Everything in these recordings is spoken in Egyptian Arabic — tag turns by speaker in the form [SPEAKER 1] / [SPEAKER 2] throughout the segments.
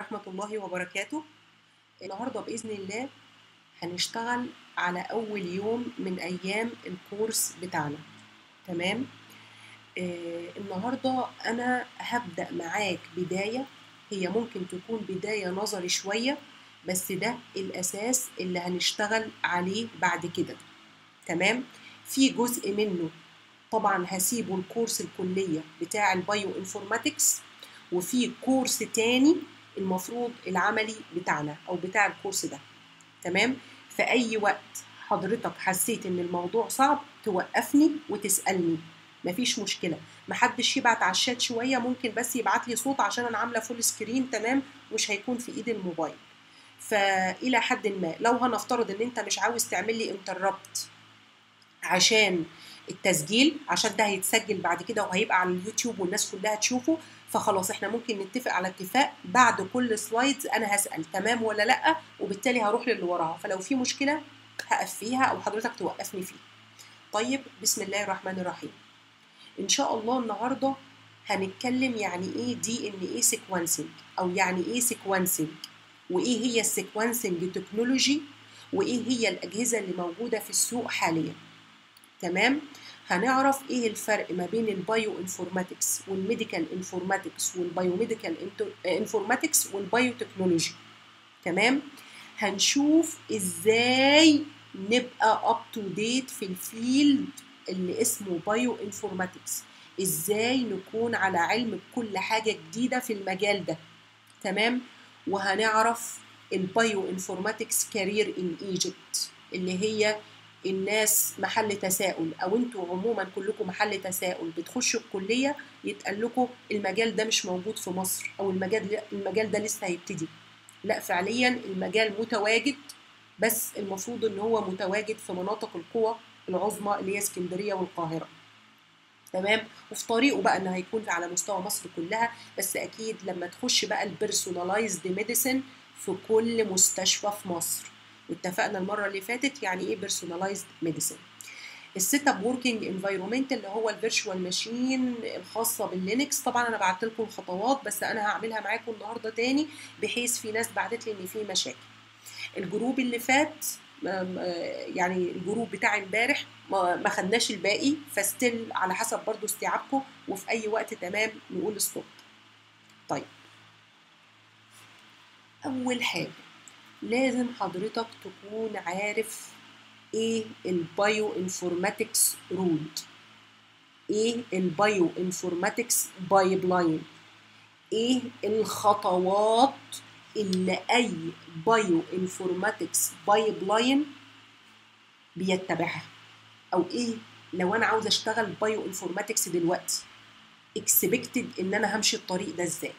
[SPEAKER 1] ورحمة الله وبركاته النهاردة بإذن الله هنشتغل على أول يوم من أيام الكورس بتاعنا تمام آه النهاردة أنا هبدأ معاك بداية هي ممكن تكون بداية نظري شوية بس ده الأساس اللي هنشتغل عليه بعد كده تمام في جزء منه طبعا هسيبه الكورس الكلية بتاع البايو انفورماتكس وفي كورس تاني المفروض العملي بتاعنا او بتاع الكورس ده تمام في اي وقت حضرتك حسيت ان الموضوع صعب توقفني وتسالني مفيش مشكله محدش يبعت على الشات شويه ممكن بس يبعت لي صوت عشان انا عامله فول سكرين تمام مش هيكون في ايد الموبايل فالى حد ما لو هنفترض ان انت مش عاوز تعمل لي انتربت عشان التسجيل عشان ده هيتسجل بعد كده وهيبقى على اليوتيوب والناس كلها تشوفه فخلاص احنا ممكن نتفق على اتفاق بعد كل سلايدز انا هسال تمام ولا لا وبالتالي هروح للي وراها فلو في مشكله هقف فيها او حضرتك توقفني فيها طيب بسم الله الرحمن الرحيم ان شاء الله النهارده هنتكلم يعني ايه دي ان ايه سيكونسنج او يعني ايه سيكونسنج وايه هي السيكونسنج تكنولوجي وايه هي الاجهزه اللي موجوده في السوق حاليا تمام هنعرف ايه الفرق ما بين البايو انفورماتكس والميديكال انفورماتكس والبايوميديكال انفورماتكس والبايو تكنولوجي تمام هنشوف ازاي نبقى اب تو ديت في الفيلد اللي اسمه بايو انفورماتكس ازاي نكون على علم بكل حاجه جديده في المجال ده تمام وهنعرف البايو انفورماتكس كارير ان ايجيبت اللي هي الناس محل تساؤل او انتوا عموما كلكم محل تساؤل بتخشوا الكليه يتقال لكم المجال ده مش موجود في مصر او المجال المجال ده لسه هيبتدي لا فعليا المجال متواجد بس المفروض ان هو متواجد في مناطق القوى العظمى اللي هي اسكندريه والقاهره تمام وفي طريقه بقى انه هيكون على مستوى مصر كلها بس اكيد لما تخش بقى البيرسوناليزد ميديسن في كل مستشفى في مصر واتفقنا المره اللي فاتت يعني ايه بيرسوناليزد ميديسن السيت اب وركينج انفايرمنت اللي هو الفيرتشوال ماشين الخاصه باللينكس طبعا انا بعت لكم الخطوات بس انا هعملها معاكم النهارده تاني بحيث في ناس بعتت لي ان في مشاكل الجروب اللي فات يعني الجروب بتاع امبارح ما خدناش الباقي فستيل على حسب برضو استيعابكم وفي اي وقت تمام نقول ستوب طيب اول حاجه لازم حضرتك تكون عارف ايه البايو انفورماتكس رول ايه البايو انفورماتكس بايب لاين ايه الخطوات اللي اي بايو انفورماتكس بايب لاين بيتبعها او ايه لو انا عاوز اشتغل بايو انفورماتكس دلوقتي اكسبكتد ان انا همشي الطريق ده ازاي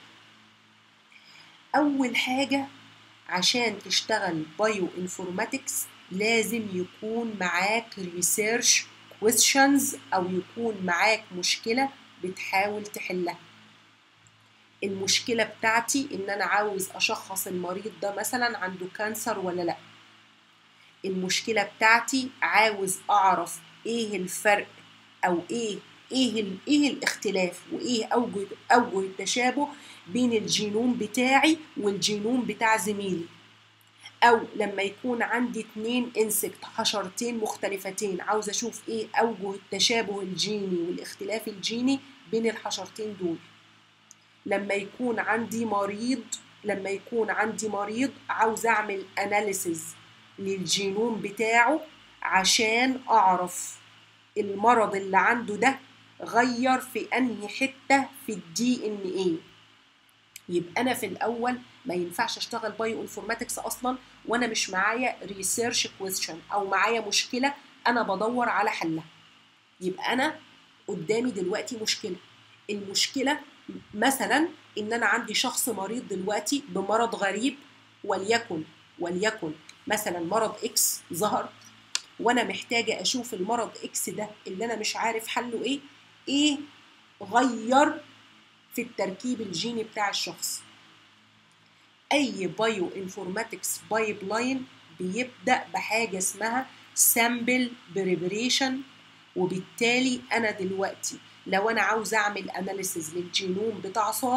[SPEAKER 1] اول حاجه عشان تشتغل بايو انفورماتكس لازم يكون معاك ريسيرش كويستشنز او يكون معاك مشكله بتحاول تحلها المشكله بتاعتي ان انا عاوز اشخص المريض ده مثلا عنده كانسر ولا لا المشكله بتاعتي عاوز اعرف ايه الفرق او ايه ايه ايه الاختلاف وايه اوجه اوجه التشابه بين الجينوم بتاعي والجينوم بتاع زميلي او لما يكون عندي اتنين انسكت حشرتين مختلفتين عاوز اشوف ايه اوجه التشابه الجيني والاختلاف الجيني بين الحشرتين دول لما يكون عندي مريض لما يكون عندي مريض عاوز اعمل اناليسز للجينوم بتاعه عشان اعرف المرض اللي عنده ده غير في انهي حته في الدي ان ايه يبقى انا في الاول ما ينفعش اشتغل بايو انفورماتكس اصلا وانا مش معايا ريسيرش كويستشن او معايا مشكله انا بدور على حلها يبقى انا قدامي دلوقتي مشكله المشكله مثلا ان انا عندي شخص مريض دلوقتي بمرض غريب وليكن وليكن مثلا مرض اكس ظهر وانا محتاجه اشوف المرض اكس ده اللي انا مش عارف حله ايه ايه غير في التركيب الجيني بتاع الشخص اي بايو انفورماتكس بايب لاين بيبدا بحاجه اسمها سامبل بريبريشن وبالتالي انا دلوقتي لو انا عاوز اعمل اناليسز للجينوم بتاع ساره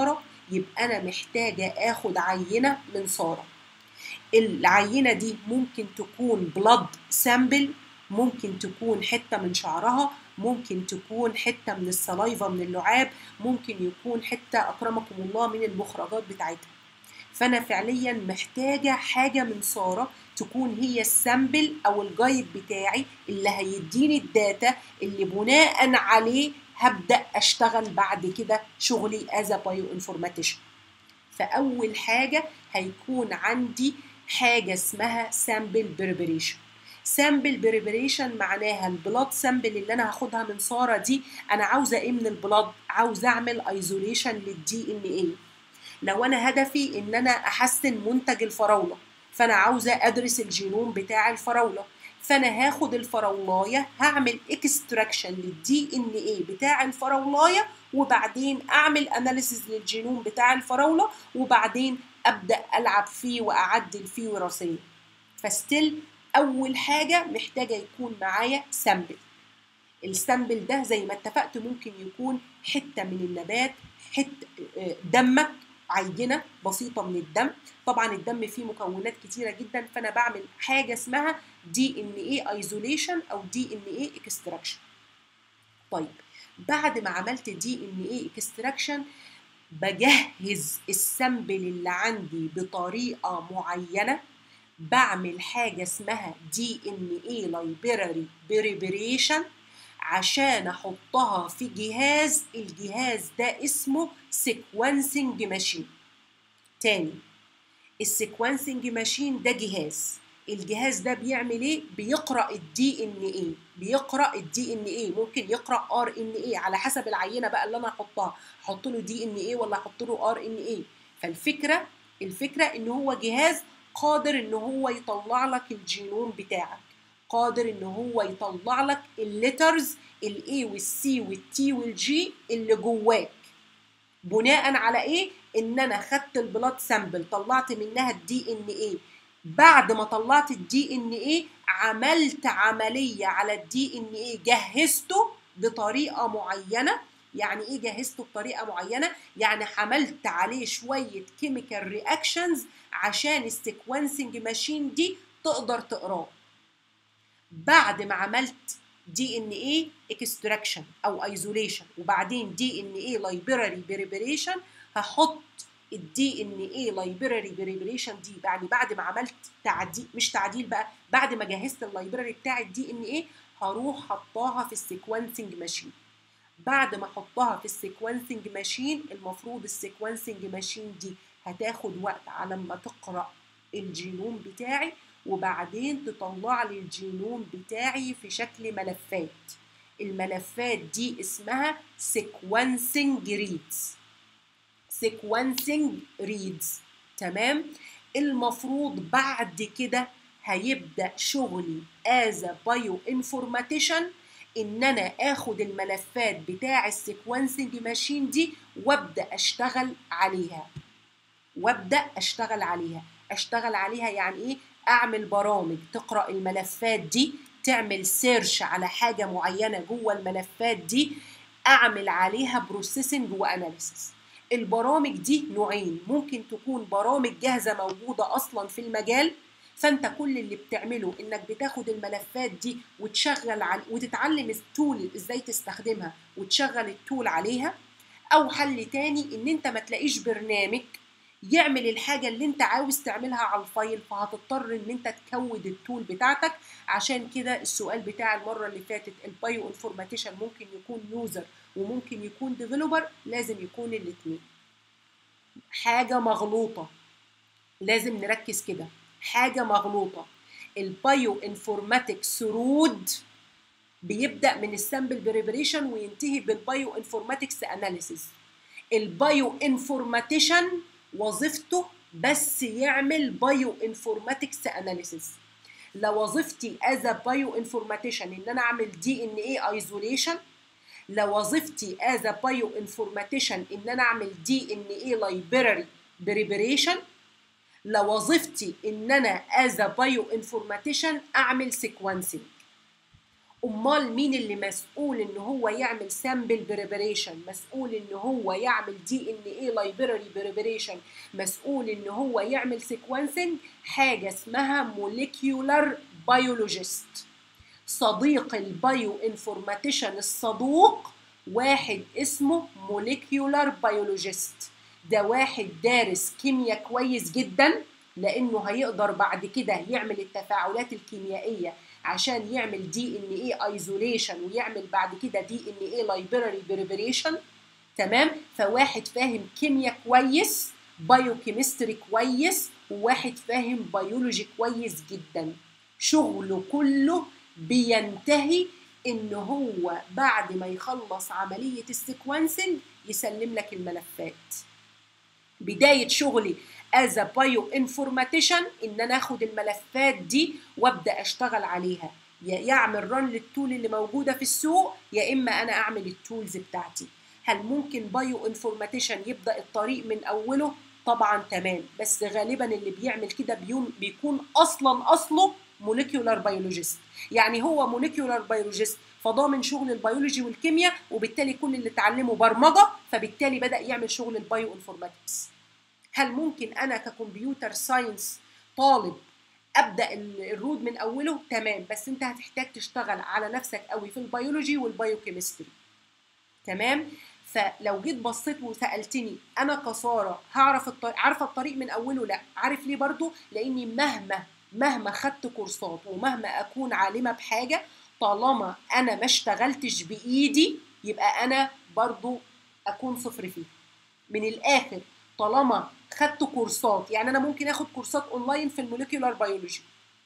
[SPEAKER 1] يبقى انا محتاجه اخد عينه من ساره العينه دي ممكن تكون بلاد سامبل ممكن تكون حته من شعرها ممكن تكون حته من السلايفا من اللعاب ممكن يكون حته اكرمكم الله من المخرجات بتاعتها فانا فعليا محتاجه حاجه من ساره تكون هي السامبل او الجايد بتاعي اللي هيديني الداتا اللي بناء عليه هبدا اشتغل بعد كده شغلي از بايو انفورماتيشن فاول حاجه هيكون عندي حاجه اسمها سامبل بريبريشن سامبل بريبريشن معناها البلاد سامبل اللي انا هاخدها من ساره دي انا عاوزه ايه من البلاد عاوزه اعمل ايزوليشن للدي ان ايه لو انا هدفي ان انا احسن منتج الفراوله فانا عاوزه ادرس الجينوم بتاع الفراوله فانا هاخد الفراولايه هعمل اكستراكشن للدي ان ايه بتاع الفراولايه وبعدين اعمل اناليسيز للجينوم بتاع الفراوله وبعدين ابدا العب فيه واعدل فيه وراثيا فستيل اول حاجه محتاجه يكون معايا سامبل السامبل ده زي ما اتفقت ممكن يكون حته من النبات حته دمك عينه بسيطه من الدم طبعا الدم فيه مكونات كتيره جدا فانا بعمل حاجه اسمها دي ان اي ايزوليشن او دي ان اي اكستراكشن طيب بعد ما عملت دي ان اي اكستراكشن بجهز السامبل اللي عندي بطريقه معينه بعمل حاجه اسمها دي ان اي لايبراري بريبريشن عشان احطها في جهاز الجهاز ده اسمه سيكونسنج ماشين تاني السيكونسنج ماشين ده جهاز الجهاز ده بيعمل ايه بيقرا الدي ان ايه بيقرا الدي ان ايه ممكن يقرا ار ان ايه على حسب العينه بقى اللي انا هحطها احط له دي ان ايه ولا احط له ار ان ايه فالفكره الفكره ان هو جهاز قادر ان هو يطلع لك الجينوم بتاعك قادر ان هو يطلع لك الليترز الاي والسي والتي والجي اللي جواك بناء على ايه ان انا خدت البلاد سامبل طلعت منها الدي ان ايه بعد ما طلعت الدي ان ايه عملت عمليه على الدي ان ايه جهزته بطريقه معينه يعني ايه جهزته بطريقه معينه يعني حملت عليه شويه كيميكال رياكشنز عشان السيكونسنج ماشين دي تقدر تقراه بعد ما عملت دي ان ايه اكستراكشن او ايزوليشن وبعدين دي ان ايه لايبراري بريبريشن هحط الدي ان ايه لايبراري بريبريشن دي يعني بعد ما عملت تعديل مش تعديل بقى بعد ما جهزت اللايبراري بتاع الدي ان ايه هروح حطاها في السيكونسنج ماشين بعد ما احطها في السيكونسنج ماشين المفروض السيكونسنج ماشين دي هتاخد وقت على ما تقرا الجينوم بتاعي وبعدين تطلع لي الجينوم بتاعي في شكل ملفات الملفات دي اسمها sequencing reads sequencing reads تمام المفروض بعد كده هيبدا شغلي as a bioinformatician ان انا اخد الملفات بتاع السيكونسنج ماشين دي وابدا اشتغل عليها وابدا اشتغل عليها اشتغل عليها يعني ايه اعمل برامج تقرا الملفات دي تعمل سيرش على حاجه معينه جوه الملفات دي اعمل عليها بروسيسنج واناليسيس البرامج دي نوعين ممكن تكون برامج جاهزه موجوده اصلا في المجال فانت كل اللي بتعمله انك بتاخد الملفات دي وتشغل على وتتعلم التول ازاي تستخدمها وتشغل التول عليها او حل تاني ان انت ما تلاقيش برنامج يعمل الحاجه اللي انت عاوز تعملها على الفايل فهتضطر ان انت تكود التول بتاعتك عشان كده السؤال بتاع المره اللي فاتت البايو انفورماتيشن ممكن يكون يوزر وممكن يكون ديفلوبر لازم يكون الاثنين حاجه مغلوطه لازم نركز كده حاجه مغلوطه البايو انفورماتكس رود بيبدا من السامبل بريبريشن وينتهي بالبايو انفورماتكس اناليسيس البايو انفورماتيشن وظيفته بس يعمل بايو انفورماتكس اناليسيس لو وظيفتي از بايو انفورماتيشن ان انا اعمل دي ان اي ايزوليشن لو وظيفتي از بايو انفورماتيشن ان انا اعمل دي ان اي لايبراري بريبريشن لو وظيفتي ان انا از بايو انفورماتيشن اعمل سيكونسنج امال مين اللي مسؤول ان هو يعمل سامبل بريبريشن مسؤول ان هو يعمل دي ان ايه لايبراري بريبريشن مسؤول ان هو يعمل سيكونسنج حاجه اسمها موليكيولار بيولوجيست صديق البايو انفورماتيشن الصدوق واحد اسمه موليكيولار بيولوجيست ده واحد دارس كيمياء كويس جدا لانه هيقدر بعد كده يعمل التفاعلات الكيميائيه عشان يعمل دي ان ايه ايزوليشن ويعمل بعد كده دي ان ايه لايبراري بريبريشن تمام فواحد فاهم كيمياء كويس بايو كيمستري كويس وواحد فاهم بيولوجي كويس جدا شغله كله بينتهي ان هو بعد ما يخلص عمليه السيكونسنج يسلم لك الملفات بدايه شغلي از بايو انفورماتيشن ان انا اخد الملفات دي وابدا اشتغل عليها يا يعمل رن للتول اللي موجوده في السوق يا اما انا اعمل التولز بتاعتي هل ممكن بايو انفورماتيشن يبدا الطريق من اوله طبعا تمام بس غالبا اللي بيعمل كده بيكون اصلا اصله موليكيولار بيولوجيست يعني هو موليكيولار بيولوجيست فضامن شغل البيولوجي والكيمياء وبالتالي كل اللي اتعلمه برمجه فبالتالي بدا يعمل شغل البايو انفورماتكس هل ممكن انا ككمبيوتر ساينس طالب ابدا الرود من اوله تمام بس انت هتحتاج تشتغل على نفسك قوي في البيولوجي والبايوكيمستري تمام فلو جيت بصيت وسالتني انا كساره هعرف الطريق عارفه الطريق من اوله لا عارف ليه برضو لاني مهما مهما خدت كورسات ومهما اكون عالمه بحاجه طالما انا ما اشتغلتش بايدي يبقى انا برضو اكون صفر فيه من الاخر طالما خدت كورسات يعني انا ممكن اخد كورسات اونلاين في الموليكيولار بيولوجي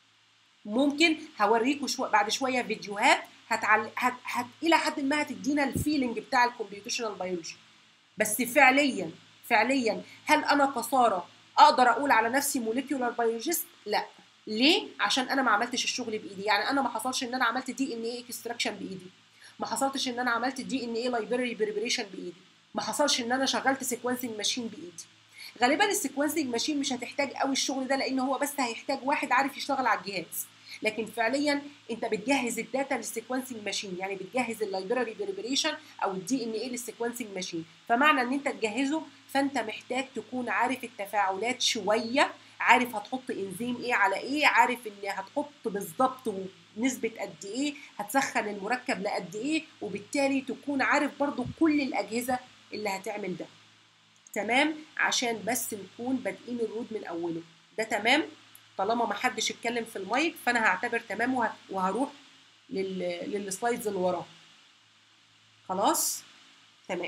[SPEAKER 1] ممكن هوريكم شو بعد شويه فيديوهات هتعل... هت... هت... الى حد ما هتدينا الفيلينج بتاع الكمبيوتيشنال بيولوجي بس فعليا فعليا هل انا كساره اقدر اقول على نفسي موليكيولار بيولوجيست لا ليه عشان انا ما عملتش الشغل بايدي يعني انا ما حصلش ان انا عملت دي ان ايه اكستراكشن بايدي ما حصلتش ان انا عملت دي ان ايه لايبراري بريبريشن بايدي ما حصلش ان انا شغلت سيكونسنج ماشين بايدي غالبا السيكونسنج ماشين مش هتحتاج قوي الشغل ده لان هو بس هيحتاج واحد عارف يشتغل على الجهاز لكن فعليا انت بتجهز الداتا للسيكونسنج ماشين يعني بتجهز اللايبراري بريبريشن او الدي ان ايه للسيكونسنج ماشين فمعنى ان انت تجهزه فانت محتاج تكون عارف التفاعلات شويه عارف هتحط انزيم ايه على ايه عارف ان هتحط بالظبط نسبة قد ايه هتسخن المركب لقد ايه وبالتالي تكون عارف برضو كل الاجهزة اللي هتعمل ده تمام عشان بس نكون بادئين الرود من اوله ده تمام طالما ما حدش اتكلم في المايك فانا هعتبر تمام وهروح لل... للسلايدز اللي وراه خلاص تمام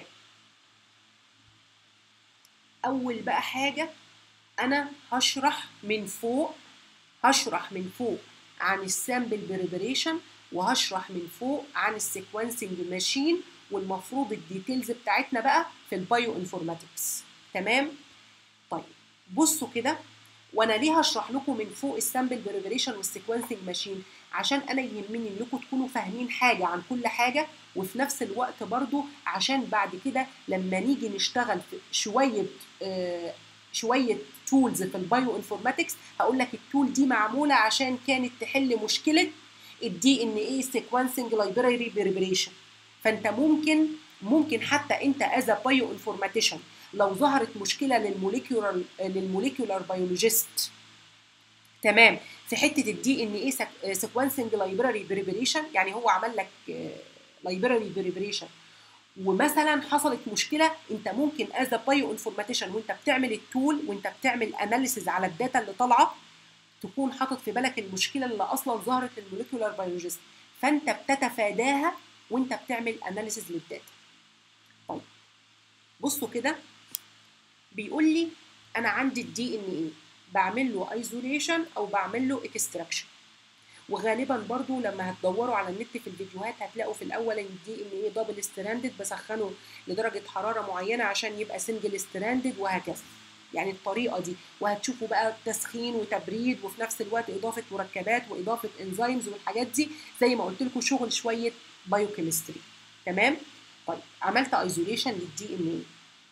[SPEAKER 1] اول بقى حاجه انا هشرح من فوق هشرح من فوق عن السامبل بريبريشن وهشرح من فوق عن السيكونسنج ماشين والمفروض الديتيلز بتاعتنا بقى في البايو انفورماتكس تمام طيب بصوا كده وانا ليه هشرح لكم من فوق السامبل بريبريشن والسيكونسنج ماشين عشان انا يهمني انكم تكونوا فاهمين حاجه عن كل حاجه وفي نفس الوقت برضو عشان بعد كده لما نيجي نشتغل في شويه آه شويه تولز في البايو انفورماتكس هقول لك التول دي معموله عشان كانت تحل مشكله الدي ان ايه سيكونسنج لايبراري بريبريشن فانت ممكن ممكن حتى انت از بايو انفورماتيشن لو ظهرت مشكله للموليكيولار للموليكيولار بيولوجيست تمام في حته الدي ان ايه سيكونسنج لايبراري بريبريشن يعني هو عمل لك لايبراري بريبريشن ومثلا حصلت مشكله انت ممكن از بايو انفورماتيشن وانت بتعمل التول وانت بتعمل اناليسيز على الداتا اللي طالعه تكون حاطط في بالك المشكله اللي اصلا ظهرت للموليكيولار بيولوجيست فانت بتتفاداها وانت بتعمل اناليسيز للداتا طيب بصوا كده بيقول لي انا عندي الدي ان ايه بعمل له ايزوليشن او بعمل له اكستراكشن وغالبا برضو لما هتدوروا على النت في الفيديوهات هتلاقوا في الاول ان الدي ان ايه دبل ستراندد بسخنه لدرجه حراره معينه عشان يبقى سنجل ستراندد وهكذا يعني الطريقه دي وهتشوفوا بقى تسخين وتبريد وفي نفس الوقت اضافه مركبات واضافه انزيمز والحاجات دي زي ما قلت لكم شغل شويه بايوكيمستري تمام طيب عملت ايزوليشن للدي ان ايه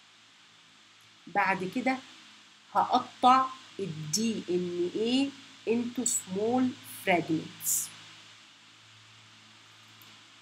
[SPEAKER 1] بعد كده هقطع الدي ان ايه into small fragments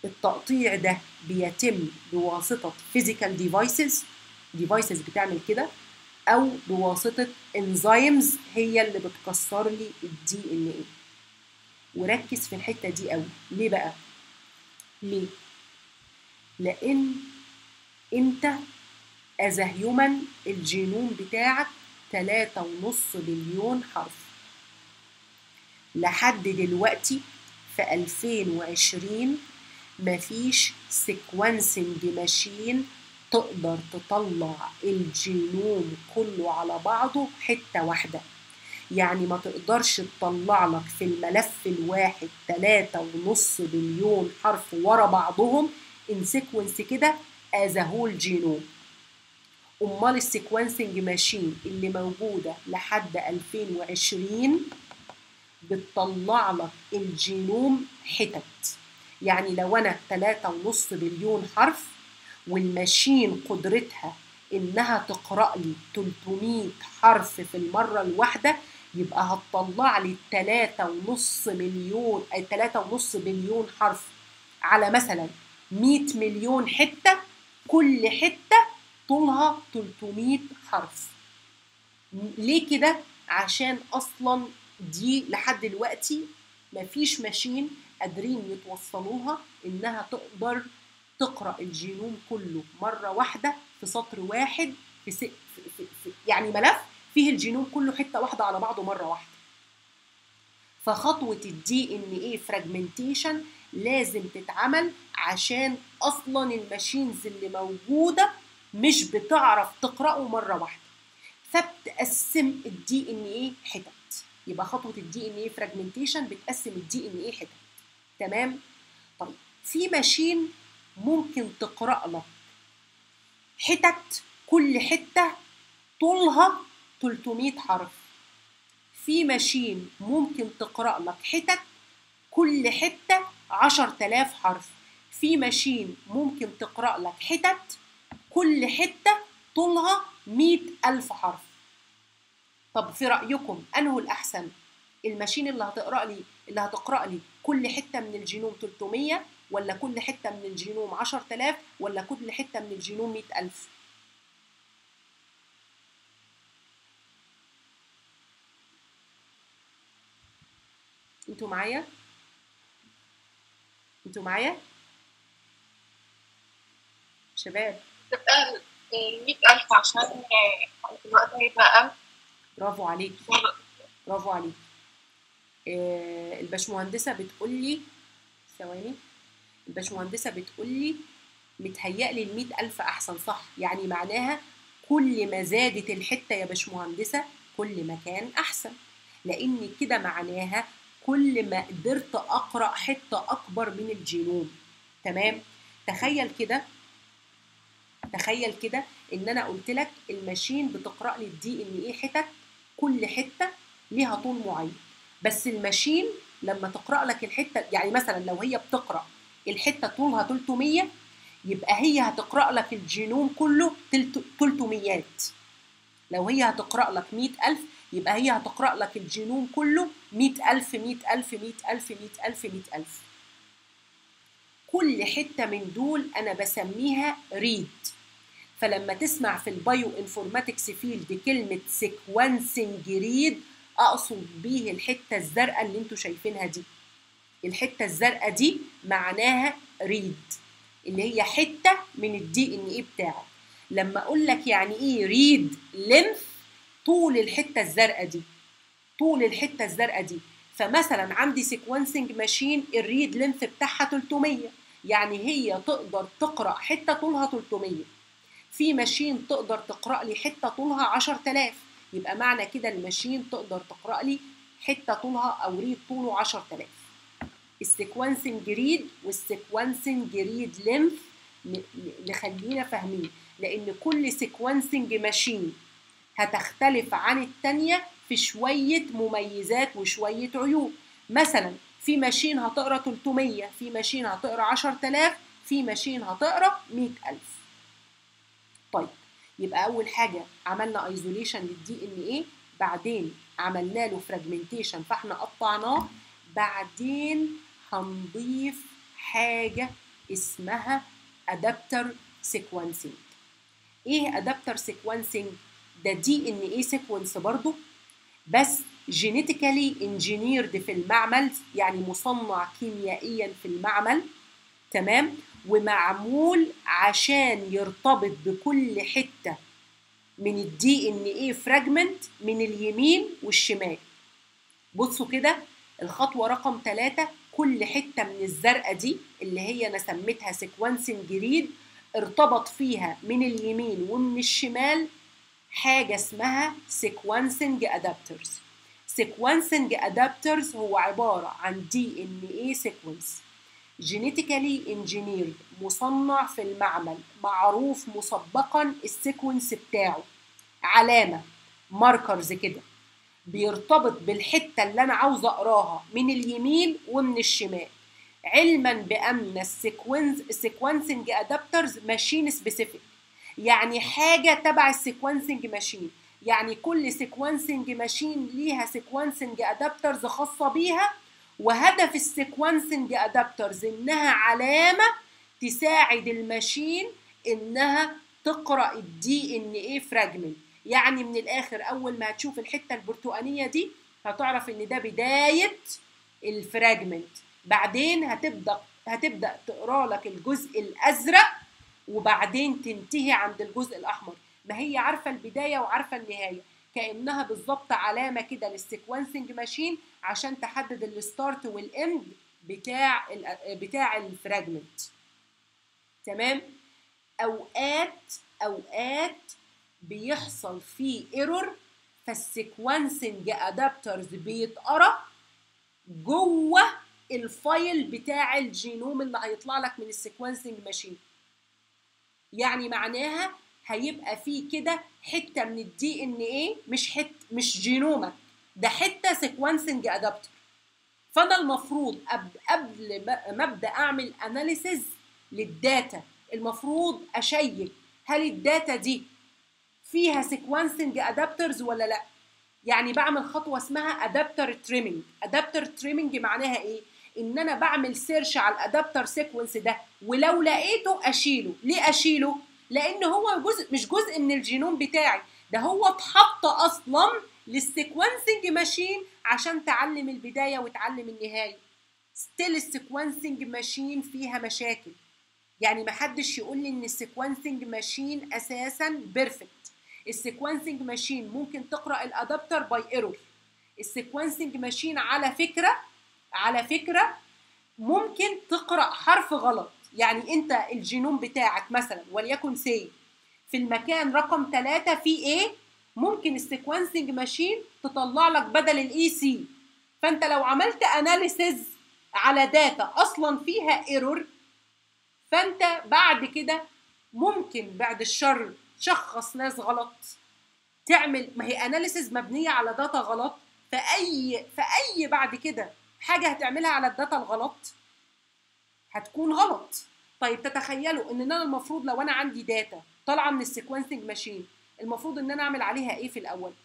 [SPEAKER 1] التقطيع ده بيتم بواسطة physical devices devices بتعمل كده أو بواسطة enzymes هي اللي بتكسر لي الدي ان ايه وركز في الحتة دي قوي ليه بقى؟ ليه؟ لأن أنت as a human الجينوم بتاعك تلاتة ونص بليون حرف لحد دلوقتي في 2020 مفيش سيكونسنج ماشين تقدر تطلع الجينوم كله على بعضه حتة واحدة يعني ما تقدرش تطلع لك في الملف الواحد تلاتة ونص بليون حرف ورا بعضهم ان سيكونس كده از هول جينوم امال السيكونسنج ماشين اللي موجوده لحد 2020 بتطلع لك الجينوم حتت يعني لو انا 3.5 بليون حرف والماشين قدرتها انها تقرا لي 300 حرف في المره الواحده يبقى هتطلع لي 3.5 مليون اي 3.5 بليون حرف على مثلا 100 مليون حته كل حته طولها 300 حرف ليه كده عشان اصلا دي لحد دلوقتي مفيش ماشين قادرين يتوصلوها انها تقدر تقرا الجينوم كله مره واحده في سطر واحد في, س... في, في, في يعني ملف فيه الجينوم كله حته واحده على بعضه مره واحده فخطوه الدي ان ايه فراجمنتيشن لازم تتعمل عشان اصلا الماشينز اللي موجوده مش بتعرف تقراه مره واحده فبتقسم الدي ان ايه حتت يبقى خطوه الدي ان ايه فراجمنتيشن بتقسم الدي ان ايه حتت تمام طيب في ماشين ممكن تقرا لك حتت كل حته طولها 300 حرف في ماشين ممكن تقرا لك حتت كل حته 10000 حرف في ماشين ممكن تقرا لك حتت كل حته طولها 100000 حرف طب في رايكم انه الاحسن الماشين اللي هتقرا لي اللي هتقرا لي كل حته من الجينوم 300 ولا كل حته من الجينوم 10000 ولا كل حته من الجينوم 100000 انتوا معايا انتوا معايا شباب
[SPEAKER 2] تبقى المية ألف عشان الوقت هيبقى أقل
[SPEAKER 1] برافو عليك برافو عليك آه الباشمهندسه بتقول لي ثواني الباشمهندسه بتقول لي متهيألي ال ألف أحسن صح يعني معناها كل ما زادت الحتة يا باشمهندسة كل ما كان أحسن لأن كده معناها كل ما قدرت أقرأ حتة أكبر من الجينوم تمام تخيل كده تخيل كده ان انا قلت لك الماشين بتقرا لي الدي ان ايه حتت كل حته ليها طول معين بس الماشين لما تقرا لك الحته يعني مثلا لو هي بتقرا الحته طولها 300 يبقى هي هتقرا لك الجينوم كله 300 لو هي هتقرا لك 100000 يبقى هي هتقرا لك الجينوم كله 100000 100000 100000 100000 100000 كل حته من دول انا بسميها ريد فلما تسمع في البايو انفورماتكس فيلد كلمه سيكونسنج ريد اقصد بيه الحته الزرقاء اللي انتوا شايفينها دي الحته الزرقاء دي معناها ريد اللي هي حته من الدي ان ايه بتاعك لما اقول لك يعني ايه ريد لينث طول الحته الزرقاء دي طول الحته الزرقاء دي فمثلا عندي سيكونسنج ماشين الريد لينث بتاعها 300 يعني هي تقدر تقرا حته طولها 300 في ماشين تقدر تقرا لي حته طولها 10000 يبقى معنى كده الماشين تقدر تقرا لي حته طولها او ريد طوله 10000 السيكونسنج ريد والسيكونسنج ريد لينث نخلينا فاهمين لان كل سيكونسنج ماشين هتختلف عن التانية في شوية مميزات وشوية عيوب مثلا في ماشين هتقرا 300 في ماشين هتقرا 10000 في ماشين هتقرا 100000 طيب يبقى اول حاجه عملنا ايزوليشن للدي ان ايه بعدين عملنا له فراجمنتيشن فاحنا قطعناه بعدين هنضيف حاجه اسمها ادابتر سيكونسنج ايه ادابتر سيكونسنج ده دي ان ايه سيكونس برضو بس جينيتيكالي انجينيرد في المعمل يعني مصنع كيميائيا في المعمل تمام ومعمول عشان يرتبط بكل حته من الدي ان ايه فراجمنت من اليمين والشمال بصوا كده الخطوه رقم ثلاثة كل حته من الزرقاء دي اللي هي انا سميتها سيكونسنج ريد ارتبط فيها من اليمين ومن الشمال حاجه اسمها سيكونسنج ادابترز سيكونسنج ادابترز هو عباره عن دي ان ايه سيكونس جينيتيكالي انجينيرد مصنع في المعمل معروف مسبقا السيكونس بتاعه علامه ماركرز كده بيرتبط بالحته اللي انا عاوزه اقراها من اليمين ومن الشمال علما بان السيكونس السيكونسنج ادابترز ماشين سبيسيفيك يعني حاجه تبع السيكونسنج ماشين يعني كل سيكونسنج ماشين ليها سيكونسنج ادابترز خاصه بيها وهدف السيكونسنج ادابترز انها علامه تساعد الماشين انها تقرا الدي ان ايه فراجمنت يعني من الاخر اول ما هتشوف الحته البرتقانيه دي هتعرف ان ده بدايه الفراجمنت بعدين هتبدا هتبدا تقرا لك الجزء الازرق وبعدين تنتهي عند الجزء الاحمر ما هي عارفه البدايه وعارفه النهايه كانها بالظبط علامه كده للسيكونسنج ماشين عشان تحدد الستارت والاند بتاع بتاع الفراجمنت تمام اوقات اوقات بيحصل فيه ايرور فالسيكونسنج ادابترز بيتقرا جوه الفايل بتاع الجينوم اللي هيطلع لك من السيكونسنج ماشين يعني معناها هيبقى فيه كده حته من الدي ان ايه مش حت مش جينومك ده حته سيكونسنج ادابتر فانا المفروض قبل ما ابدا اعمل اناليسز للداتا المفروض اشيك هل الداتا دي فيها سيكونسنج ادابترز ولا لا يعني بعمل خطوه اسمها ادابتر تريمنج ادابتر تريمنج معناها ايه ان انا بعمل سيرش على الادابتر سيكونس ده ولو لقيته اشيله ليه اشيله لان هو جزء مش جزء من الجينوم بتاعي ده هو اتحط اصلا للسيكونسنج ماشين عشان تعلم البدايه وتعلم النهايه ستيل السيكونسنج ماشين فيها مشاكل يعني محدش يقول لي ان السيكونسنج ماشين اساسا بيرفكت السيكونسنج ماشين ممكن تقرا الادابتر باي ايرور السيكونسنج ماشين على فكره على فكره ممكن تقرا حرف غلط يعني انت الجينوم بتاعك مثلا وليكن سي في المكان رقم ثلاثة في ايه ممكن السيكونسنج ماشين تطلع لك بدل الاي سي فانت لو عملت اناليسز على داتا اصلا فيها ايرور فانت بعد كده ممكن بعد الشر تشخص ناس غلط تعمل ما هي اناليسز مبنيه على داتا غلط فاي فاي بعد كده حاجه هتعملها على الداتا الغلط هتكون غلط طيب تتخيلوا ان انا المفروض لو انا عندي داتا طالعه من السيكونسنج ماشين المفروض ان انا اعمل عليها ايه في الاول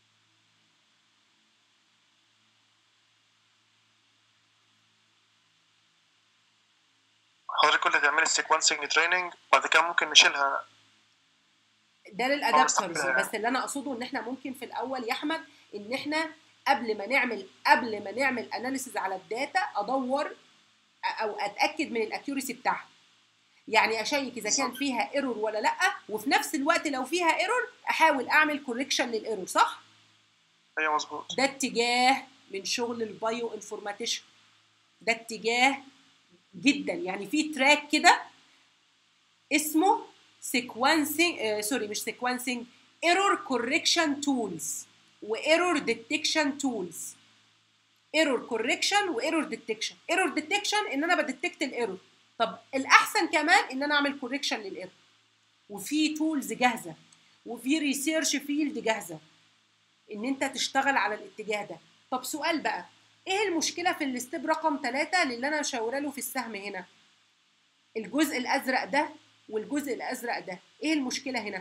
[SPEAKER 3] حضرتك كنت هتعملي السيكونسنج تريننج بعد كده ممكن نشيلها
[SPEAKER 1] ده للادابترز بس اللي انا اقصده ان احنا ممكن في الاول يا احمد ان احنا قبل ما نعمل قبل ما نعمل اناليسز على الداتا ادور او اتاكد من الاكيورسي بتاعها يعني اشيك اذا كان فيها ايرور ولا لا وفي نفس الوقت لو فيها ايرور احاول اعمل كوريكشن للايرور صح
[SPEAKER 3] ايوه مظبوط
[SPEAKER 1] ده اتجاه من شغل البايو انفورماتيشن ده اتجاه جدا يعني في تراك كده اسمه سيكونسنج آه سوري مش سيكونسنج ايرور كوريكشن تولز وايرور ديتكشن تولز ايرور كوريكشن وايرور ديتكشن ايرور ديتكشن ان انا بديتكت الايرور طب الاحسن كمان ان انا اعمل كوريكشن للايرور وفي تولز جاهزه وفي ريسيرش فيلد جاهزه ان انت تشتغل على الاتجاه ده طب سؤال بقى ايه المشكله في الستيب رقم ثلاثة اللي انا شاوره له في السهم هنا الجزء الازرق ده والجزء الازرق ده ايه المشكله هنا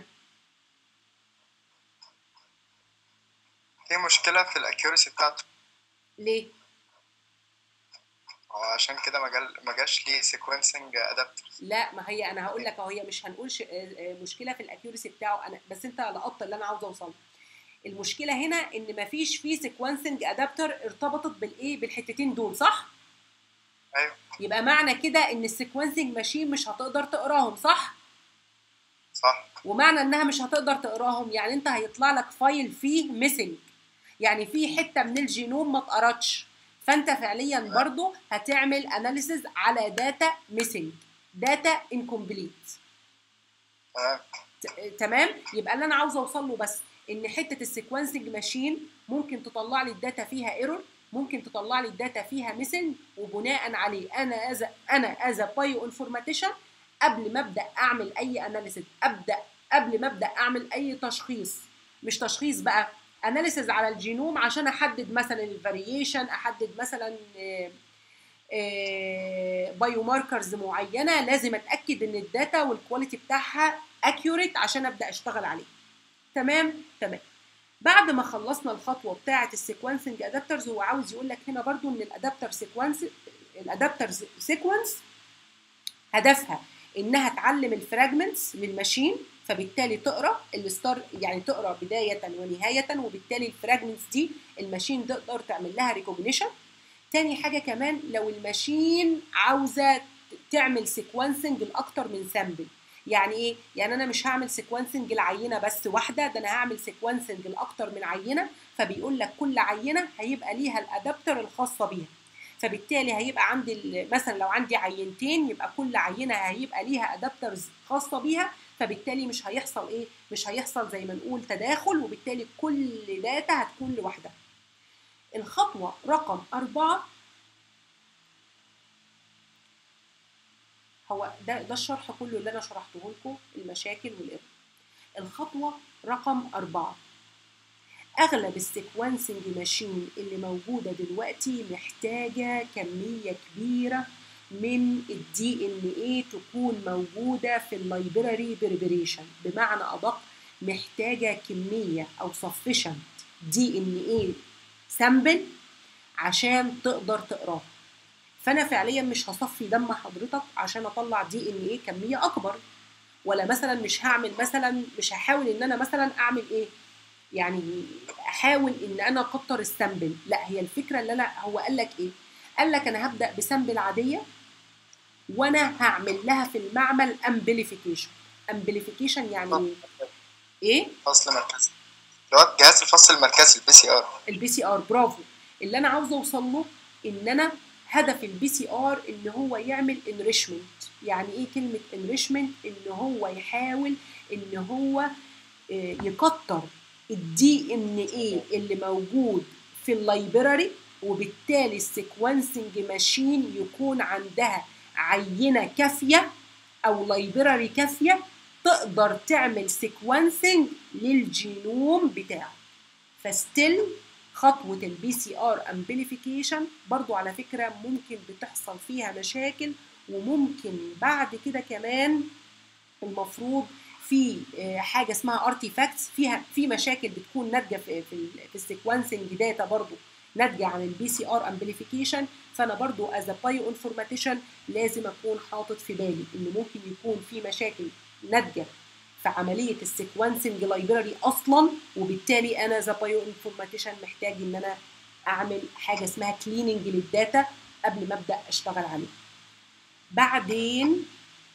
[SPEAKER 3] في مشكله في الاكيورسي بتاعته
[SPEAKER 1] ليه
[SPEAKER 4] هو عشان كده ما جال- ما جاش ليه سيكونسنج ادابتر
[SPEAKER 1] لا ما هي انا هقول لك اهو هي مش هنقول ش- آه، آه، مشكله في الاكيورسي بتاعه انا بس انت لقطت اللي انا عاوزه اوصله المشكله هنا ان مفيش فيه سيكونسنج ادابتر ارتبطت بالايه بالحتتين دول صح
[SPEAKER 4] ايوه
[SPEAKER 1] يبقى معنى كده ان السيكونسنج ماشين مش هتقدر تقراهم صح
[SPEAKER 4] صح
[SPEAKER 1] ومعنى انها مش هتقدر تقراهم يعني انت هيطلع لك فايل فيه ميسنج يعني في حته من الجينوم ما اتقرتش فانت فعليا برضو هتعمل اناليسز على داتا ميسنج داتا انكمبليت
[SPEAKER 4] تمام
[SPEAKER 1] تمام يبقى اللي انا عاوزه اوصل له بس ان حته السيكونسنج ماشين ممكن تطلع لي الداتا فيها ايرور ممكن تطلع لي الداتا فيها ميسنج وبناء عليه انا از انا از بايو انفورماتيشن قبل ما ابدا اعمل اي اناليسيس ابدا قبل ما ابدا اعمل اي تشخيص مش تشخيص بقى اناليسيز على الجينوم عشان احدد مثلا الفاريشن احدد مثلا بايو ماركرز معينه لازم اتاكد ان الداتا والكواليتي بتاعها اكيوريت عشان ابدا اشتغل عليه تمام تمام بعد ما خلصنا الخطوه بتاعه السيكونسنج ادابترز هو عاوز يقول لك هنا برضو ان الادابتر سيكونس الادابتر سيكونس هدفها انها تعلم الفراجمنتس للماشين فبالتالي تقرا الستار يعني تقرا بدايه ونهايه وبالتالي الفراجمنتس دي الماشين تقدر تعمل لها ريكوجنيشن تاني حاجه كمان لو الماشين عاوزه تعمل سيكونسنج لاكتر من سامبل يعني ايه يعني انا مش هعمل سيكونسنج العينه بس واحده ده انا هعمل سيكونسنج لاكتر من عينه فبيقول لك كل عينه هيبقى ليها الادابتر الخاصه بيها فبالتالي هيبقى عندي مثلا لو عندي عينتين يبقى كل عينه هيبقى ليها ادابترز خاصه بيها فبالتالي مش هيحصل ايه مش هيحصل زي ما نقول تداخل وبالتالي كل داتا هتكون لوحدها الخطوه رقم أربعة هو ده ده الشرح كله اللي انا شرحته لكم المشاكل والإرث الخطوه رقم أربعة اغلب السيكونسنج ماشين اللي موجوده دلوقتي محتاجه كميه كبيره من الدي ان اي تكون موجوده في اللايبراري بريبريشن بمعنى ادق محتاجه كميه او sufficient دي ان اي سامبل عشان تقدر تقراه فانا فعليا مش هصفي دم حضرتك عشان اطلع دي ان ايه كميه اكبر ولا مثلا مش هعمل مثلا مش هحاول ان انا مثلا اعمل ايه يعني احاول ان انا اكتر السامبل لا هي الفكره اللي انا هو قال لك ايه قال لك انا هبدا بسامبل عاديه وانا هعمل لها في المعمل امبليفيكيشن امبليفيكيشن يعني ايه ايه
[SPEAKER 4] فصل مركزي اللي هو جهاز الفصل المركزي البي سي ار
[SPEAKER 1] البي سي ار برافو اللي انا عاوزه اوصل له ان انا هدف البي سي ار ان هو يعمل انريشمنت يعني ايه كلمه انريشمنت ان هو يحاول ان هو يكتر الدي ان اي اللي موجود في اللايبراري وبالتالي السيكونسنج ماشين يكون عندها عينه كافيه او لايبراري كافيه تقدر تعمل سيكونسنج للجينوم بتاعه فستيل خطوة البي سي ار امبليفيكيشن برضو على فكرة ممكن بتحصل فيها مشاكل وممكن بعد كده كمان المفروض في حاجة اسمها ارتيفاكتس فيها في مشاكل بتكون ناتجة في في, في السيكونسنج داتا برضو ناتجة عن البي سي ار امبليفيكيشن فانا برضو از بايو انفورماتيشن لازم اكون حاطط في بالي ان ممكن يكون في مشاكل ناتجة في عمليه السيكونسنج لايبراري اصلا وبالتالي انا ذا بايو انفورماتيشن محتاج ان انا اعمل حاجه اسمها كليننج للداتا قبل ما ابدا اشتغل عليه بعدين